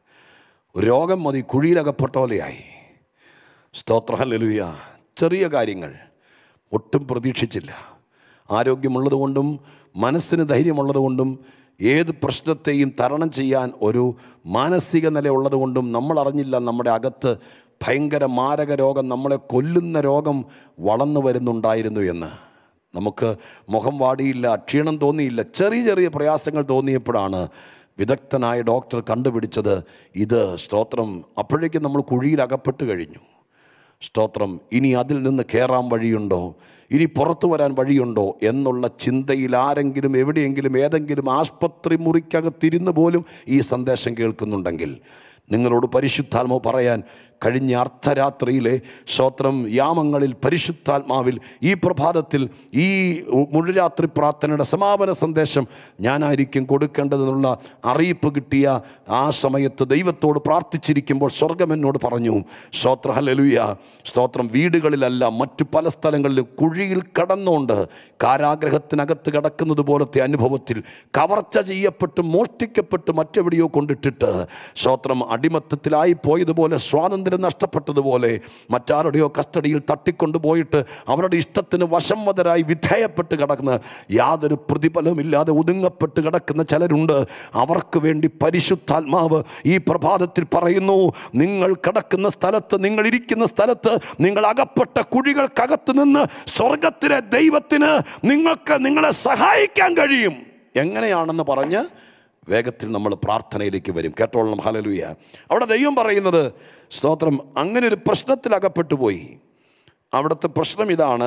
രോഗം മതി കുഴിയിലകപ്പെട്ട പോലെയായി സ്തോത്രഹല്ലുയ ചെറിയ കാര്യങ്ങൾ ഒട്ടും പ്രതീക്ഷിച്ചില്ല ആരോഗ്യമുള്ളതുകൊണ്ടും മനസ്സിന് ധൈര്യമുള്ളതുകൊണ്ടും ഏത് പ്രശ്നത്തെയും തരണം ചെയ്യാൻ ഒരു മാനസിക നില ഉള്ളതുകൊണ്ടും നമ്മൾ അറിഞ്ഞില്ല നമ്മുടെ അകത്ത് ഭയങ്കര മാരക രോഗം നമ്മളെ കൊല്ലുന്ന രോഗം വളർന്നു വരുന്നുണ്ടായിരുന്നു എന്ന് നമുക്ക് മുഖം വാടിയില്ല ക്ഷീണം തോന്നിയില്ല ചെറിയ ചെറിയ പ്രയാസങ്ങൾ തോന്നിയപ്പോഴാണ് വിദഗ്ധനായ ഡോക്ടർ കണ്ടുപിടിച്ചത് ഇത് സ്തോത്രം അപ്പോഴേക്കും നമ്മൾ കുഴിയിൽ അകപ്പെട്ട് കഴിഞ്ഞു സ്തോത്രം ഇനി അതിൽ നിന്ന് കയറാൻ വഴിയുണ്ടോ ഇനി പുറത്തു വരാൻ വഴിയുണ്ടോ എന്നുള്ള ചിന്തയിൽ ആരെങ്കിലും എവിടെയെങ്കിലും ഏതെങ്കിലും ആസ്പത്രി മുറിക്കകത്തിരുന്ന് പോലും ഈ സന്ദേശം കേൾക്കുന്നുണ്ടെങ്കിൽ നിങ്ങളോട് പരിശുദ്ധാത്മാവ് പറയാൻ കഴിഞ്ഞ അർദ്ധരാത്രിയിലെ സ്തോത്രം യാമങ്ങളിൽ പരിശുദ്ധാത്മാവിൽ ഈ പ്രഭാതത്തിൽ ഈ മുഴുരാത്രി പ്രാർത്ഥനയുടെ സമാപന സന്ദേശം ഞാനായിരിക്കും കൊടുക്കേണ്ടതെന്നുള്ള അറിയിപ്പ് കിട്ടിയ ആ സമയത്ത് ദൈവത്തോട് പ്രാർത്ഥിച്ചിരിക്കുമ്പോൾ സ്വർഗം എന്നോട് പറഞ്ഞു സ്തോത്ര ഹലലുയ സ്തോത്രം വീടുകളിലല്ല മറ്റു പല സ്ഥലങ്ങളിലും കുഴിയിൽ കടന്നുകൊണ്ട് കാരാഗ്രഹത്തിനകത്ത് കിടക്കുന്നത് പോലത്തെ അനുഭവത്തിൽ കവർച്ച ചെയ്യപ്പെട്ട് മോഷ്ടിക്കപ്പെട്ട് മറ്റെവിടെയോ കൊണ്ടിട്ടിട്ട് സ്തോത്രം അടിമത്തത്തിലായി പോയതുപോലെ സ്വാതന്ത്ര്യം നഷ്ടപ്പെട്ടതുപോലെ മറ്റാരുടെയോ കസ്റ്റഡിയിൽ തട്ടിക്കൊണ്ടുപോയിട്ട് അവരുടെ ഇഷ്ടത്തിന് വശംവതരായി വിധേയപ്പെട്ട് കിടക്കുന്ന യാതൊരു പ്രതിഫലമില്ലാതെ ഒതുങ്ങപ്പെട്ട് കിടക്കുന്ന ചിലരുണ്ട് അവർക്ക് വേണ്ടി പരിശുദ്ധാത്മാവ് ഈ പ്രഭാതത്തിൽ പറയുന്നു നിങ്ങൾ കിടക്കുന്ന സ്ഥലത്ത് നിങ്ങൾ ഇരിക്കുന്ന സ്ഥലത്ത് നിങ്ങൾ അകപ്പെട്ട കുഴികൾക്കകത്ത് നിന്ന് സ്വർഗത്തിലെ ദൈവത്തിന് നിങ്ങൾക്ക് നിങ്ങളെ സഹായിക്കാൻ കഴിയും എങ്ങനെയാണെന്ന് പറഞ്ഞ് വേഗത്തിൽ നമ്മൾ പ്രാർത്ഥനയിലേക്ക് വരും കേട്ടോളണം ഹലലുയ അവിടെ ദൈവം പറയുന്നത് സ്തോത്രം അങ്ങനെ ഒരു പ്രശ്നത്തിൽ അകപ്പെട്ടു പോയി അവിടുത്തെ പ്രശ്നം ഇതാണ്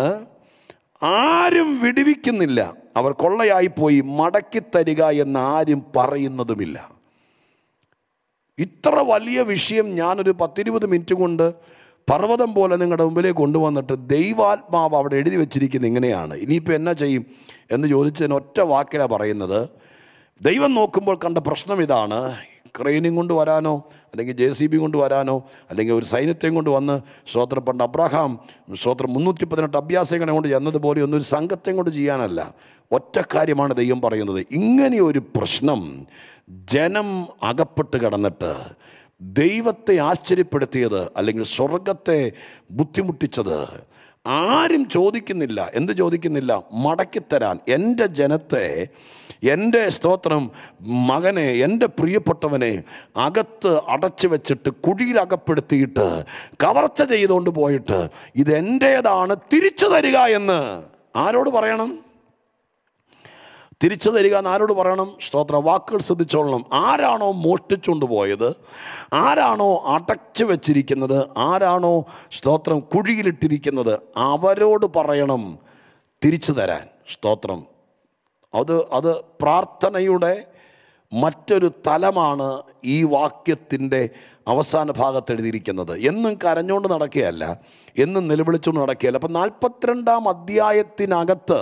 ആരും വിടുവിക്കുന്നില്ല അവർ കൊള്ളയായി പോയി മടക്കി തരിക എന്ന് ആരും പറയുന്നതുമില്ല ഇത്ര വലിയ വിഷയം ഞാനൊരു പത്തിരുപത് മിനിറ്റ് കൊണ്ട് പർവ്വതം പോലെ നിങ്ങളുടെ മുമ്പിലേക്ക് കൊണ്ടുവന്നിട്ട് ദൈവാത്മാവ് അവിടെ എഴുതി വെച്ചിരിക്കുന്നത് ഇങ്ങനെയാണ് ഇനിയിപ്പോൾ എന്നാ ചെയ്യും എന്ന് ചോദിച്ചതിന് ഒറ്റ വാക്കിലാണ് പറയുന്നത് ദൈവം നോക്കുമ്പോൾ കണ്ട പ്രശ്നം ഇതാണ് ക്രെയിനും കൊണ്ട് വരാനോ അല്ലെങ്കിൽ ജെ സി ബി കൊണ്ട് വരാനോ അല്ലെങ്കിൽ ഒരു സൈന്യത്തെയും കൊണ്ട് വന്ന് സ്തോത്രം പണ്ട് അബ്രഹാം സ്തോത്രം മുന്നൂറ്റി പതിനെട്ട് അഭ്യാസങ്ങളെ കൊണ്ട് ചെന്നതുപോലെ ഒന്നും ഒരു സംഘത്തെയും കൊണ്ട് ചെയ്യാനല്ല ഒറ്റ കാര്യമാണ് ദൈവം പറയുന്നത് ഇങ്ങനെ ഒരു പ്രശ്നം ജനം അകപ്പെട്ട് കിടന്നിട്ട് ദൈവത്തെ ആശ്ചര്യപ്പെടുത്തിയത് അല്ലെങ്കിൽ സ്വർഗത്തെ ബുദ്ധിമുട്ടിച്ചത് ആരും ചോദിക്കുന്നില്ല എന്ത് ചോദിക്കുന്നില്ല മടക്കിത്തരാൻ എൻ്റെ ജനത്തെ എൻ്റെ സ്തോത്രം മകനെ എൻ്റെ പ്രിയപ്പെട്ടവനെ അകത്ത് അടച്ചു വെച്ചിട്ട് കുഴിയിൽ അകപ്പെടുത്തിയിട്ട് കവർച്ച ചെയ്തുകൊണ്ട് പോയിട്ട് ഇതെൻ്റേതാണ് തിരിച്ചു തരിക എന്ന് ആരോട് പറയണം തിരിച്ചു തരിക എന്ന് ആരോട് പറയണം സ്തോത്ര വാക്കുകൾ ശ്രദ്ധിച്ചോളണം ആരാണോ മോഷ്ടിച്ചുകൊണ്ട് പോയത് ആരാണോ അടച്ചു വച്ചിരിക്കുന്നത് ആരാണോ സ്തോത്രം കുഴിയിലിട്ടിരിക്കുന്നത് അവരോട് പറയണം തിരിച്ചു തരാൻ സ്തോത്രം അത് അത് പ്രാർത്ഥനയുടെ മറ്റൊരു തലമാണ് ഈ വാക്യത്തിൻ്റെ അവസാന ഭാഗത്ത് എഴുതിയിരിക്കുന്നത് എന്നും കരഞ്ഞുകൊണ്ട് നടക്കുകയല്ല എന്നും നിലവിളിച്ചുകൊണ്ട് നടക്കുകയല്ല അപ്പം നാൽപ്പത്തിരണ്ടാം അധ്യായത്തിനകത്ത്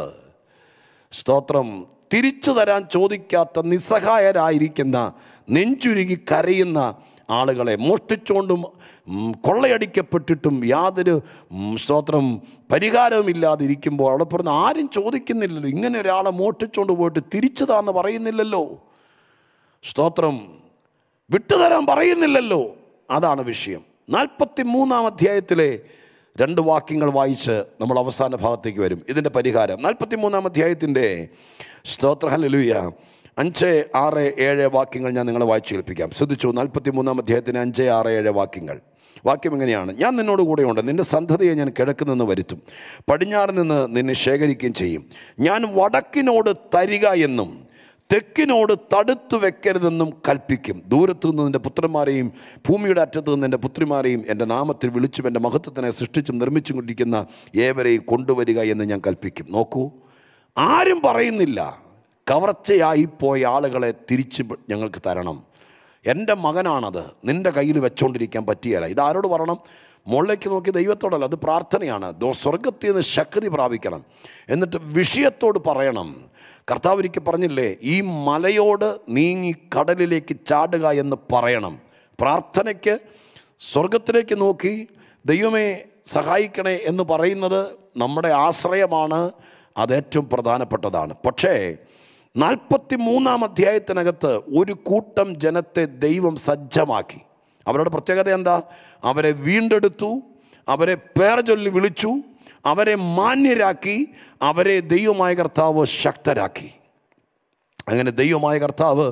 സ്തോത്രം തിരിച്ചു തരാൻ ചോദിക്കാത്ത നിസ്സഹായരായിരിക്കുന്ന നെഞ്ചുരുകി കരയുന്ന ആളുകളെ മോഷ്ടിച്ചുകൊണ്ടും ഉം, കൊള്ളയടിക്കപ്പെട്ടിട്ടും യാതൊരു ഉം, സ്തോത്രം പരിഹാരവുമില്ലാതിരിക്കുമ്പോൾ അവിടെ പറഞ്ഞ ആരും ചോദിക്കുന്നില്ലല്ലോ ഇങ്ങനെ ഒരാളെ മോഷ്ടിച്ചുകൊണ്ട് പോയിട്ട് തിരിച്ചു താന്ന് പറയുന്നില്ലല്ലോ സ്തോത്രം വിട്ടുതരാൻ പറയുന്നില്ലല്ലോ അതാണ് വിഷയം നാൽപ്പത്തി മൂന്നാം അധ്യായത്തിലെ രണ്ട് വാക്യങ്ങൾ വായിച്ച് നമ്മൾ അവസാന ഭാഗത്തേക്ക് വരും ഇതിൻ്റെ പരിഹാരം നാൽപ്പത്തി മൂന്നാം അധ്യായത്തിൻ്റെ സ്തോത്രഹലലുയ അഞ്ച് ആറ് ഏഴ് വാക്യങ്ങൾ ഞാൻ നിങ്ങളെ വായിച്ച് കേൾപ്പിക്കാം ശ്രദ്ധിച്ചു നാൽപ്പത്തി മൂന്നാം അധ്യായത്തിന് അഞ്ച് ആറ് ഏഴ് വാക്യങ്ങൾ വാക്യം എങ്ങനെയാണ് ഞാൻ നിന്നോട് കൂടെയുണ്ട് നിന്റെ സന്ധതയെ ഞാൻ കിഴക്ക് നിന്ന് വരുത്തും പടിഞ്ഞാറ് നിന്ന് നിന്നെ ശേഖരിക്കുകയും ചെയ്യും ഞാൻ വടക്കിനോട് തരിക എന്നും തെക്കിനോട് തടുത്തു വെക്കരുതെന്നും കൽപ്പിക്കും ദൂരത്തു നിന്ന് നിൻ്റെ പുത്രന്മാരെയും ഭൂമിയുടെ അറ്റത്ത് നിന്ന് എൻ്റെ പുത്രിമാരെയും എൻ്റെ നാമത്തിൽ വിളിച്ചും എൻ്റെ മഹത്വത്തിനെ സൃഷ്ടിച്ചും നിർമ്മിച്ചും കൊണ്ടിരിക്കുന്ന ഏവരെയും കൊണ്ടുവരിക എന്ന് ഞാൻ കൽപ്പിക്കും നോക്കൂ ആരും പറയുന്നില്ല കവർച്ചയായി പോയ ആളുകളെ തിരിച്ച് ഞങ്ങൾക്ക് തരണം എൻ്റെ മകനാണത് നിൻ്റെ കയ്യിൽ വെച്ചുകൊണ്ടിരിക്കാൻ പറ്റിയല്ല ഇതാരോട് പറയണം മുകളിലേക്ക് നോക്കി ദൈവത്തോടല്ല അത് പ്രാർത്ഥനയാണ് ദോ- സ്വർഗത്തിൽ നിന്ന് ശക്തി പ്രാപിക്കണം എന്നിട്ട് വിഷയത്തോട് പറയണം കർത്താവ് ഒരിക്കൽ പറഞ്ഞില്ലേ ഈ മലയോട് നീങ്ങി കടലിലേക്ക് ചാടുക എന്ന് പറയണം പ്രാർത്ഥനയ്ക്ക് സ്വർഗത്തിലേക്ക് നോക്കി ദൈവമേ സഹായിക്കണേ എന്ന് പറയുന്നത് നമ്മുടെ ആശ്രയമാണ് അത് ഏറ്റവും പ്രധാനപ്പെട്ടതാണ് പക്ഷേ നാൽപ്പത്തി മൂന്നാം അധ്യായത്തിനകത്ത് ഒരു കൂട്ടം ജനത്തെ ദൈവം സജ്ജമാക്കി അവരുടെ പ്രത്യേകത എന്താ അവരെ വീണ്ടെടുത്തു അവരെ പേർ ചൊല്ലി വിളിച്ചു അവരെ മാന്യരാക്കി അവരെ ദൈവമായ കർത്താവ് ശക്തരാക്കി അങ്ങനെ ദൈവമായ കർത്താവ്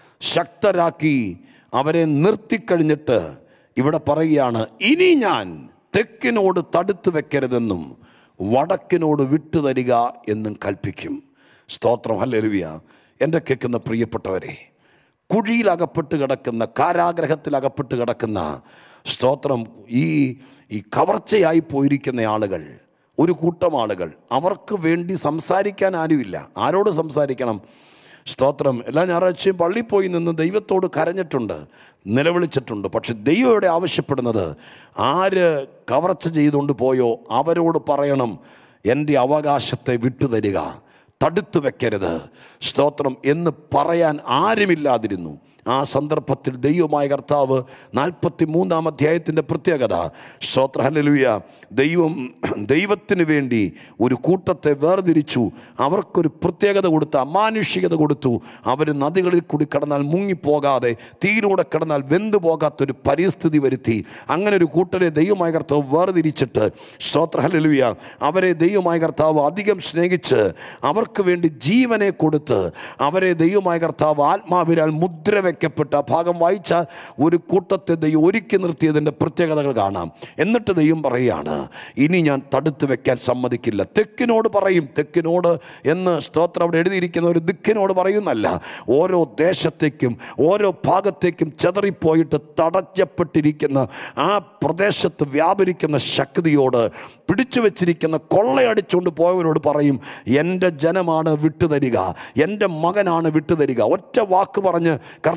ശക്തരാക്കി അവരെ നിർത്തിക്കഴിഞ്ഞിട്ട് ഇവിടെ പറയുകയാണ് ഇനി ഞാൻ തെക്കിനോട് തടുത്തു വെക്കരുതെന്നും വടക്കിനോട് വിട്ടുതരിക എന്നും കൽപ്പിക്കും സ്തോത്രം ഹല്ലേലൂയ എൻ്റെ കേൾക്കുന്ന പ്രിയപ്പെട്ടവരെ കുഴിയിൽ അകപ്പെട്ട് കിടക്കുന്ന കാരാഗ്രഹത്തിൽ അകപ്പെട്ട് കിടക്കുന്ന സ്തോത്രം ഈ ഈ കവർച്ചയായി പോയിരിക്കുന്ന ആളുകൾ ഒരു കൂട്ടം ആളുകൾ അവർക്ക് വേണ്ടി സംസാരിക്കാൻ ആരുമില്ല ആരോട് സംസാരിക്കണം സ്തോത്രം എല്ലാ ഞായറാഴ്ചയും പള്ളിയിൽ പോയി നിന്ന് ദൈവത്തോട് കരഞ്ഞിട്ടുണ്ട് നിലവിളിച്ചിട്ടുണ്ട് പക്ഷെ ദൈവം ഇവിടെ ആവശ്യപ്പെടുന്നത് ആര് കവർച്ച ചെയ്തുകൊണ്ട് പോയോ അവരോട് പറയണം എൻ്റെ അവകാശത്തെ വിട്ടുതരിക തടുത്തു വെക്കരുത് സ്തോത്രം എന്ന് പറയാൻ ആരുമില്ലാതിരുന്നു ആ സന്ദർഭത്തിൽ ദൈവമായ കർത്താവ് നാൽപ്പത്തി മൂന്നാം അധ്യായത്തിൻ്റെ പ്രത്യേകത സ്തോത്ര ഹല്ലേലൂയ ദൈവം ദൈവത്തിന് വേണ്ടി ഒരു കൂട്ടത്തെ വേർതിരിച്ചു അവർക്കൊരു പ്രത്യേകത കൊടുത്ത് അമാനുഷികത കൊടുത്തു അവർ നദികളിൽ കൂടി കടന്നാൽ മുങ്ങിപ്പോകാതെ തീയിലൂടെ കിടന്നാൽ വെന്തു പോകാത്തൊരു പരിസ്ഥിതി വരുത്തി അങ്ങനെ ഒരു കൂട്ടരെ ദൈവമായ കർത്താവ് വേർതിരിച്ചിട്ട് സ്തോത്ര ഹല്ലേലൂയ അവരെ ദൈവമായ കർത്താവ് അധികം സ്നേഹിച്ച് അവർക്ക് വേണ്ടി ജീവനെ കൊടുത്ത് അവരെ ദൈവമായ കർത്താവ് ആത്മാവിനാൽ മുദ്ര വയ്ക്കപ്പെട്ട ആ ഭാഗം വായിച്ചാൽ ഒരു കൂട്ടത്തെ ദൈവം ഒരുക്കി നിർത്തിയതിൻ്റെ പ്രത്യേകതകൾ കാണാം എന്നിട്ട് ദൈവം പറയുകയാണ് ഇനി ഞാൻ തടുത്തു വെക്കാൻ സമ്മതിക്കില്ല തെക്കിനോട് പറയും തെക്കിനോട് എന്ന് സ്തോത്രം അവിടെ എഴുതിയിരിക്കുന്ന ഒരു ദിക്കിനോട് പറയുന്നല്ല ഓരോ ദേശത്തേക്കും ഓരോ ഭാഗത്തേക്കും ചെതറിപ്പോയിട്ട് തടച്ചപ്പെട്ടിരിക്കുന്ന ആ പ്രദേശത്ത് വ്യാപരിക്കുന്ന ശക്തിയോട് പിടിച്ചു വെച്ചിരിക്കുന്ന കൊള്ളയടിച്ചുകൊണ്ട് പോയവരോട് പറയും എൻ്റെ ജനമാണ് വിട്ടുതരിക എൻ്റെ മകനാണ് വിട്ടുതരിക ഒറ്റ വാക്ക് പറഞ്ഞ് കർത്താവ്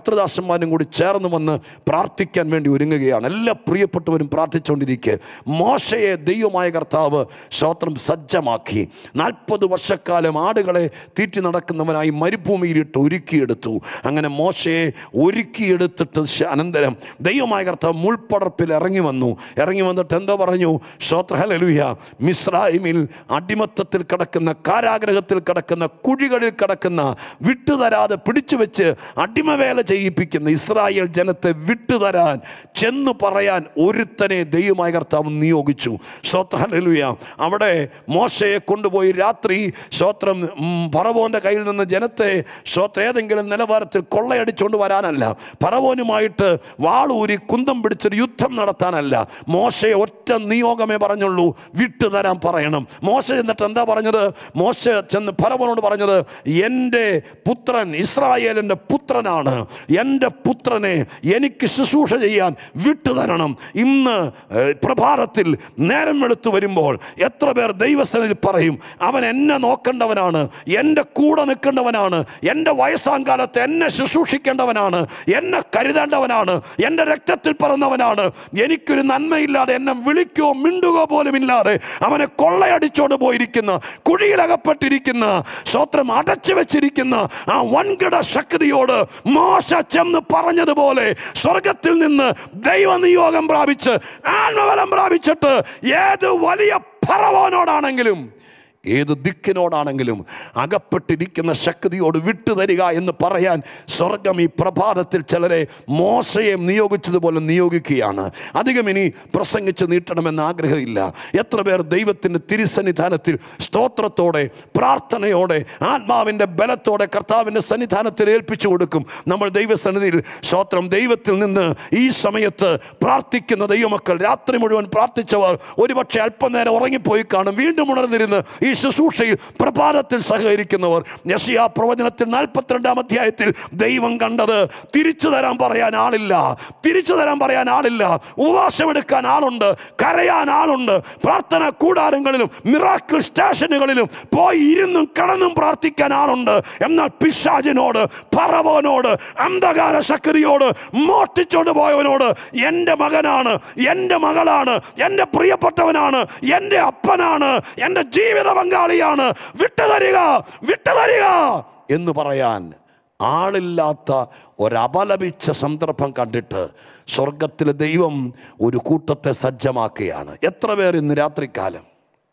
കർത്തൃദാസന്മാരും കൂടി ചേർന്ന് വന്ന് പ്രാർത്ഥിക്കാൻ വേണ്ടി ഒരുങ്ങുകയാണ് എല്ലാ പ്രിയപ്പെട്ടവരും പ്രാർത്ഥിച്ചുകൊണ്ടിരിക്കുക മോശയെ ദൈവമായ കർത്താവ് സ്തോത്രം സജ്ജമാക്കി നാൽപ്പത് വർഷക്കാലം ആടുകളെ തീറ്റി നടക്കുന്നവനായി മരുഭൂമിയിലിട്ട് ഒരുക്കിയെടുത്തു അങ്ങനെ മോശയെ ഒരുക്കിയെടുത്തിട്ട് ശ- അനന്തരം ദൈവമായ കർത്താവ് മുൾപ്പടർപ്പിൽ ഇറങ്ങി വന്നു ഇറങ്ങി വന്നിട്ട് എന്താ പറഞ്ഞു ശ്രോത്രഹലലുയ മിസ്രായിമിൽ അടിമത്തത്തിൽ കിടക്കുന്ന കാരാഗ്രഹത്തിൽ കിടക്കുന്ന കുഴികളിൽ കിടക്കുന്ന വിട്ടുതരാതെ പിടിച്ചു വെച്ച് അടിമവേല ചെയ്യിപ്പിക്കുന്ന ഇസ്രായേൽ ജനത്തെ വിട്ടുതരാൻ ചെന്ന് പറയാൻ ഒരുത്തനെ ദൈവമായ കർത്താവ് നിയോഗിച്ചു ശ്രോത്രഹലലുയ അവിടെ മോശയെ കൊണ്ടുപോയി രാത്രി ശ്രോത്രം പറവോന്റെ കയ്യിൽ നിന്ന് ജനത്തെ ശ്രോത്ര ഏതെങ്കിലും നിലവാരത്തിൽ കൊള്ളയടിച്ചുകൊണ്ട് വരാനല്ല പറവോനുമായിട്ട് വാളൂരി കുന്തം പിടിച്ചൊരു യുദ്ധം നടത്താനല്ല മോശയെ ഒറ്റ നിയോഗമേ പറഞ്ഞുള്ളൂ വിട്ടുതരാൻ പറയണം മോശ എന്നിട്ട് എന്താ പറഞ്ഞത് മോശ ചെന്ന് ഫറവോനോട് പറഞ്ഞത് എൻ്റെ പുത്രൻ ഇസ്രായേലിൻ്റെ പുത്രനാണ് എൻ്റെ പുത്രനെ എനിക്ക് ശുശ്രൂഷ ചെയ്യാൻ വിട്ടുതരണം ഇന്ന് ഏഹ്, പ്രഭാതത്തിൽ നേരം വെളുത്തു വരുമ്പോൾ എത്ര പേർ ദൈവസ്ഥനിൽ പറയും അവൻ എന്നെ നോക്കേണ്ടവനാണ് എൻ്റെ കൂടെ നിൽക്കേണ്ടവനാണ് എൻ്റെ വയസ്സാം കാലത്ത് എന്നെ ശുശ്രൂഷിക്കേണ്ടവനാണ് എന്നെ കരുതേണ്ടവനാണ് എൻ്റെ രക്തത്തിൽ പറന്നവനാണ് എനിക്കൊരു നന്മയില്ലാതെ എന്നെ വിളിക്കോ മിണ്ടുകോ പോലും ഇല്ലാതെ അവനെ കൊള്ളയടിച്ചോണ്ട് പോയിരിക്കുന്ന കുഴിയിലകപ്പെട്ടിരിക്കുന്ന സ്വത്രം അടച്ചു വെച്ചിരിക്കുന്ന ആ വൻകിട ശക്തിയോട് മോശ ചെന്ന് പറഞ്ഞതുപോലെ സ്വർഗത്തിൽ നിന്ന് ദൈവനിയോഗം പ്രാപിച്ച് ആത്മബലം പ്രാപിച്ചിട്ട് ഏത് വലിയ ഫറവോനോടാണെങ്കിലും ഏത് ദിക്കിനോടാണെങ്കിലും അകപ്പെട്ടിരിക്കുന്ന ശക്തിയോട് വിട്ടുതരിക എന്ന് പറയാൻ സ്വർഗം ഈ പ്രഭാതത്തിൽ ചിലരെ മോശയെ നിയോഗിച്ചതുപോലെ നിയോഗിക്കുകയാണ് അധികം ഇനി പ്രസംഗിച്ച് നീട്ടണമെന്ന് ആഗ്രഹമില്ല എത്ര പേർ ദൈവത്തിൻ്റെ തിരുസന്നിധാനത്തിൽ സ്തോത്രത്തോടെ പ്രാർത്ഥനയോടെ ആത്മാവിൻ്റെ ബലത്തോടെ കർത്താവിൻ്റെ സന്നിധാനത്തിൽ ഏൽപ്പിച്ചു കൊടുക്കും നമ്മൾ ദൈവസന്നിധിയിൽ സ്തോത്രം ദൈവത്തിൽ നിന്ന് ഈ സമയത്ത് പ്രാർത്ഥിക്കുന്ന ദൈവമക്കൾ രാത്രി മുഴുവൻ പ്രാർത്ഥിച്ചവർ ഒരുപക്ഷെ അല്പനേരം ഉറങ്ങിപ്പോയി കാണും വീണ്ടും ഉണർന്നിരുന്ന് ഈ ശുശ്രൂഷയിൽ പ്രഭാതത്തിൽ സഹകരിക്കുന്നവർ യശിയ പ്രവചനത്തിൽ നാൽപ്പത്തിരണ്ടാം അധ്യായത്തിൽ ദൈവം കണ്ടത് തിരിച്ചു തരാൻ പറയാൻ ആളില്ല തിരിച്ചു തരാൻ പറയാൻ ആളില്ല ഉപവാസമെടുക്കാൻ ആളുണ്ട് കരയാൻ ആളുണ്ട് പ്രാർത്ഥന കൂടാരങ്ങളിലും മിറാക്കിൾ സ്റ്റേഷനുകളിലും പോയി ഇരുന്നും കിടന്നും പ്രാർത്ഥിക്കാൻ ആളുണ്ട് എന്നാൽ പിശാചിനോട് പറവോനോട് അന്ധകാര ശക്തിയോട് മോഷ്ടിച്ചോണ്ട് പോയവനോട് എൻ്റെ മകനാണ് എൻ്റെ മകളാണ് എൻ്റെ പ്രിയപ്പെട്ടവനാണ് എൻ്റെ അപ്പനാണ് എൻ്റെ ജീവിത പങ്കാളിയാണ് വിട്ടുതരിക വിട്ടുതരിക എന്ന് പറയാൻ ആളില്ലാത്ത ഒരപലപിച്ച സന്ദർഭം കണ്ടിട്ട് സ്വർഗത്തിലെ ദൈവം ഒരു കൂട്ടത്തെ സജ്ജമാക്കുകയാണ് എത്ര പേർ ഇന്ന് രാത്രികാലം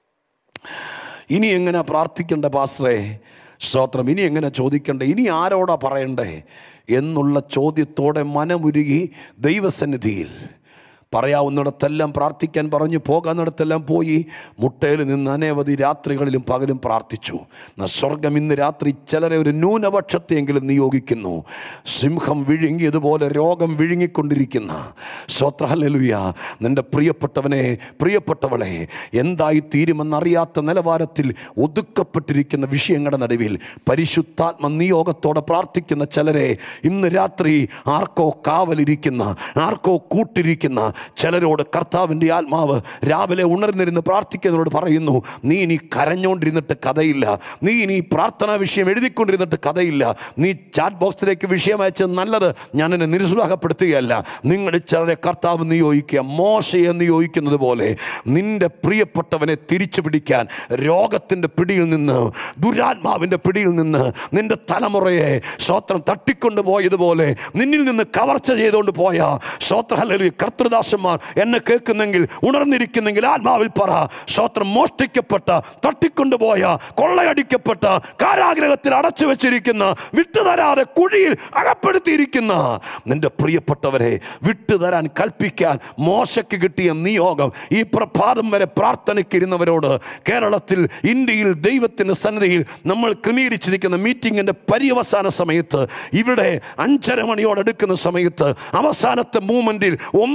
ഇനി എങ്ങനെ പ്രാർത്ഥിക്കേണ്ട പാസ്റ്ററെ സ്തോത്രം ഇനി എങ്ങനെ ചോദിക്കണ്ടേ ഇനി ആരോടാ പറയണ്ടേ എന്നുള്ള ചോദ്യത്തോടെ മനമുരുകി ദൈവസന്നിധിയിൽ പറയാവുന്നിടത്തെല്ലാം പ്രാർത്ഥിക്കാൻ പറഞ്ഞു പോകാന്നിടത്തെല്ലാം പോയി മുട്ടയിൽ നിന്ന് അനവധി രാത്രികളിലും പകലും പ്രാർത്ഥിച്ചു എന്നാൽ സ്വർഗം ഇന്ന് രാത്രി ചിലരെ ഒരു ന്യൂനപക്ഷത്തെയെങ്കിലും നിയോഗിക്കുന്നു സിംഹം വിഴുങ്ങിയതുപോലെ രോഗം വിഴുങ്ങിക്കൊണ്ടിരിക്കുന്ന സ്വത്രഹലലുയ നിന്റെ പ്രിയപ്പെട്ടവനെ പ്രിയപ്പെട്ടവളെ എന്തായി തീരുമെന്നറിയാത്ത നിലവാരത്തിൽ ഒതുക്കപ്പെട്ടിരിക്കുന്ന വിഷയങ്ങളുടെ നടുവിൽ പരിശുദ്ധാത്മ നിയോഗത്തോടെ പ്രാർത്ഥിക്കുന്ന ചിലരെ ഇന്ന് രാത്രി ആർക്കോ കാവലിരിക്കുന്ന ആർക്കോ കൂട്ടിരിക്കുന്ന ചിലരോട് കർത്താവിൻ്റെ ആത്മാവ് രാവിലെ ഉണർന്നിരുന്ന് പ്രാർത്ഥിക്കുന്നവരോട് പറയുന്നു നീ ഇനി കരഞ്ഞുകൊണ്ടിരുന്നിട്ട് കഥയില്ല നീ ഇനി പ്രാർത്ഥനാ വിഷയം എഴുതിക്കൊണ്ടിരുന്നിട്ട് കഥയില്ല നീ ചാറ്റ് ബോക്സിലേക്ക് വിഷയം അയച്ചത് നല്ലത് ഞാൻ എന്നെ നിരുത്സാഹപ്പെടുത്തുകയല്ല നിങ്ങൾ ചിലരെ കർത്താവ് നിയോഗിക്കുക മോശയെ നിയോഗിക്കുന്നത് പോലെ നിന്റെ പ്രിയപ്പെട്ടവനെ തിരിച്ചു പിടിക്കാൻ രോഗത്തിൻ്റെ പിടിയിൽ നിന്ന് ദുരാത്മാവിൻ്റെ പിടിയിൽ നിന്ന് നിന്റെ തലമുറയെ സ്വത്രം തട്ടിക്കൊണ്ടു പോയതുപോലെ നിന്നിൽ നിന്ന് കവർച്ച ചെയ്തുകൊണ്ട് പോയ സ്വത്രഹലി കർത്തൃദാസന്മാർ എന്നെ കേൾക്കുന്നെങ്കിൽ ഉണർന്നിരിക്കുന്നെങ്കിൽ ആത്മാവിൽ പറ സ്വത്രം മോഷ്ടിക്കപ്പെട്ട തട്ടിക്കൊണ്ടുപോയ കൊള്ളയടിക്കപ്പെട്ട കാരാഗ്രഹത്തിൽ അടച്ചു വെച്ചിരിക്കുന്ന വിട്ടുതരാതെ കുഴിയിൽ അകപ്പെടുത്തിയിരിക്കുന്ന നിന്റെ പ്രിയപ്പെട്ടവരെ വിട്ടുതരാൻ കൽപ്പിക്കാൻ മോശയ്ക്ക് കിട്ടിയ നിയോഗം ഈ പ്രഭാതം വരെ പ്രാർത്ഥനയ്ക്കിരുന്നവരോട് കേരളത്തിൽ ഇന്ത്യയിൽ ദൈവത്തിൻ്റെ സന്നിധിയിൽ നമ്മൾ ക്രമീകരിച്ചിരിക്കുന്ന മീറ്റിങ്ങിൻ്റെ പര്യവസാന സമയത്ത് ഇവിടെ അഞ്ചര മണിയോടടുക്കുന്ന സമയത്ത് അവസാനത്തെ മൂമെൻറ്റിൽ ഒന്നിച്ച്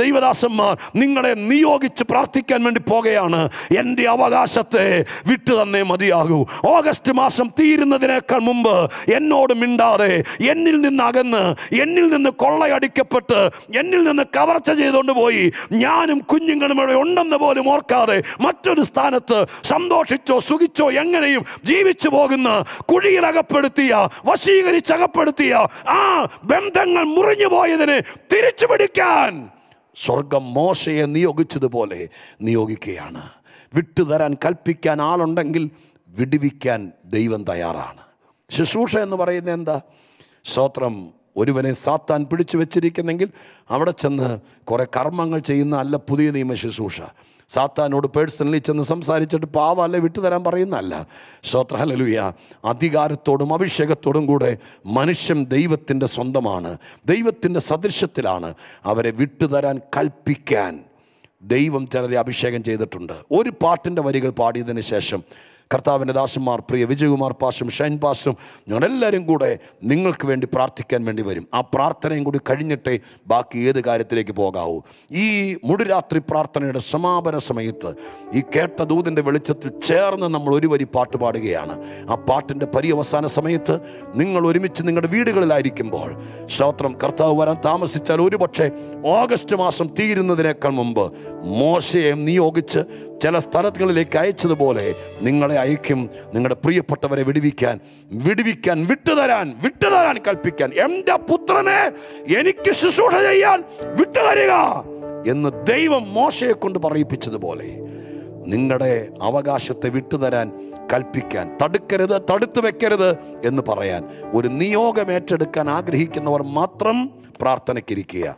ദൈവദാസന്മാർ നിങ്ങളെ നിയോഗിച്ച് പ്രാർത്ഥിക്കാൻ വേണ്ടി പോകുകയാണ് എൻ്റെ അവകാശത്തെ വിട്ടു തന്നേ മതിയാകൂ ഓഗസ്റ്റ് മാസം തീരുന്നതിനേക്കാൾ മുമ്പ് എന്നോട് മിണ്ടാതെ എന്നിൽ നിന്ന് അകന്ന് എന്നിൽ നിന്ന് കൊള്ളയടിക്കപ്പെട്ട് എന്നിൽ നിന്ന് കവർച്ച ചെയ്തുകൊണ്ട് പോയി ഞാനും കുഞ്ഞുങ്ങളും ഇവിടെ ഉണ്ടെന്ന് പോലും ഓർക്കാതെ മറ്റൊരു സ്ഥാനത്ത് സന്തോഷിച്ചോ സുഖിച്ചോ എങ്ങനെയും ജീവിച്ചു പോകുന്ന കുഴിയിലകപ്പെടുത്തിയ വശീകരിച്ചകപ്പെടുത്തിയ ആ ബന്ധങ്ങൾ മുറിഞ്ഞു പോയതിനെ തിരിച്ചു പിടിക്കാൻ സ്വർഗം മോശയെ നിയോഗിച്ചതുപോലെ നിയോഗിക്കുകയാണ് വിട്ടുതരാൻ കൽപ്പിക്കാൻ ആളുണ്ടെങ്കിൽ വിടുവിക്കാൻ ദൈവം തയ്യാറാണ് ശുശ്രൂഷ എന്ന് പറയുന്നത് എന്താ സ്തോത്രം ഒരുവനെ സാത്താൻ പിടിച്ചു വെച്ചിരിക്കുന്നെങ്കിൽ അവിടെ ചെന്ന് കുറേ കർമ്മങ്ങൾ ചെയ്യുന്ന അല്ല പുതിയ നിയമ ശുശ്രൂഷ സാത്താനോട് പേഴ്സണലി ചെന്ന് സംസാരിച്ചിട്ട് പാവല്ല വിട്ടുതരാൻ പറയുന്നതല്ല ശ്രോത്രഹലലുയ അധികാരത്തോടും അഭിഷേകത്തോടും കൂടെ മനുഷ്യൻ ദൈവത്തിൻ്റെ സ്വന്തമാണ് ദൈവത്തിൻ്റെ സദൃശ്യത്തിലാണ് അവരെ വിട്ടുതരാൻ കൽപ്പിക്കാൻ ദൈവം ചിലരെ അഭിഷേകം ചെയ്തിട്ടുണ്ട് ഒരു പാട്ടിൻ്റെ വരികൾ പാടിയതിന് ശേഷം കർത്താവിൻ്റെ ദാസന്മാർ പ്രിയ വിജയകുമാർ പാഷും ഷൈൻ പാഷും ഞങ്ങളെല്ലാവരും കൂടെ നിങ്ങൾക്ക് വേണ്ടി പ്രാർത്ഥിക്കാൻ വേണ്ടി വരും ആ പ്രാർത്ഥനയും കൂടി കഴിഞ്ഞിട്ടേ ബാക്കി ഏത് കാര്യത്തിലേക്ക് പോകാവൂ ഈ മുടിരാത്രി പ്രാർത്ഥനയുടെ സമാപന സമയത്ത് ഈ കേട്ട ദൂതിൻ്റെ വെളിച്ചത്തിൽ ചേർന്ന് നമ്മൾ ഒരു വരി പാട്ട് പാടുകയാണ് ആ പാട്ടിൻ്റെ പര്യവസാന സമയത്ത് നിങ്ങൾ ഒരുമിച്ച് നിങ്ങളുടെ വീടുകളിലായിരിക്കുമ്പോൾ സ്തോത്രം കർത്താവ് വരാൻ താമസിച്ചാൽ ഒരുപക്ഷെ ഓഗസ്റ്റ് മാസം തീരുന്നതിനേക്കാൾ മുമ്പ് മോശയെ നിയോഗിച്ച് ചില സ്ഥലങ്ങളിലേക്ക് അയച്ചതുപോലെ നിങ്ങളെ അയക്കും നിങ്ങളുടെ പ്രിയപ്പെട്ടവരെ വിടുവിക്കാൻ വിടുവിക്കാൻ വിട്ടുതരാൻ വിട്ടുതരാൻ കൽപ്പിക്കാൻ എൻ്റെ പുത്രനെ എനിക്ക് ശുശ്രൂഷ ചെയ്യാൻ വിട്ടുതരിക എന്ന് ദൈവം മോശയെ കൊണ്ട് പറയിപ്പിച്ചതുപോലെ നിങ്ങളുടെ അവകാശത്തെ വിട്ടുതരാൻ കൽപ്പിക്കാൻ തടുക്കരുത് തടുത്തു വെക്കരുത് എന്ന് പറയാൻ ഒരു നിയോഗം ഏറ്റെടുക്കാൻ ആഗ്രഹിക്കുന്നവർ മാത്രം പ്രാർത്ഥനയ്ക്കിരിക്കുക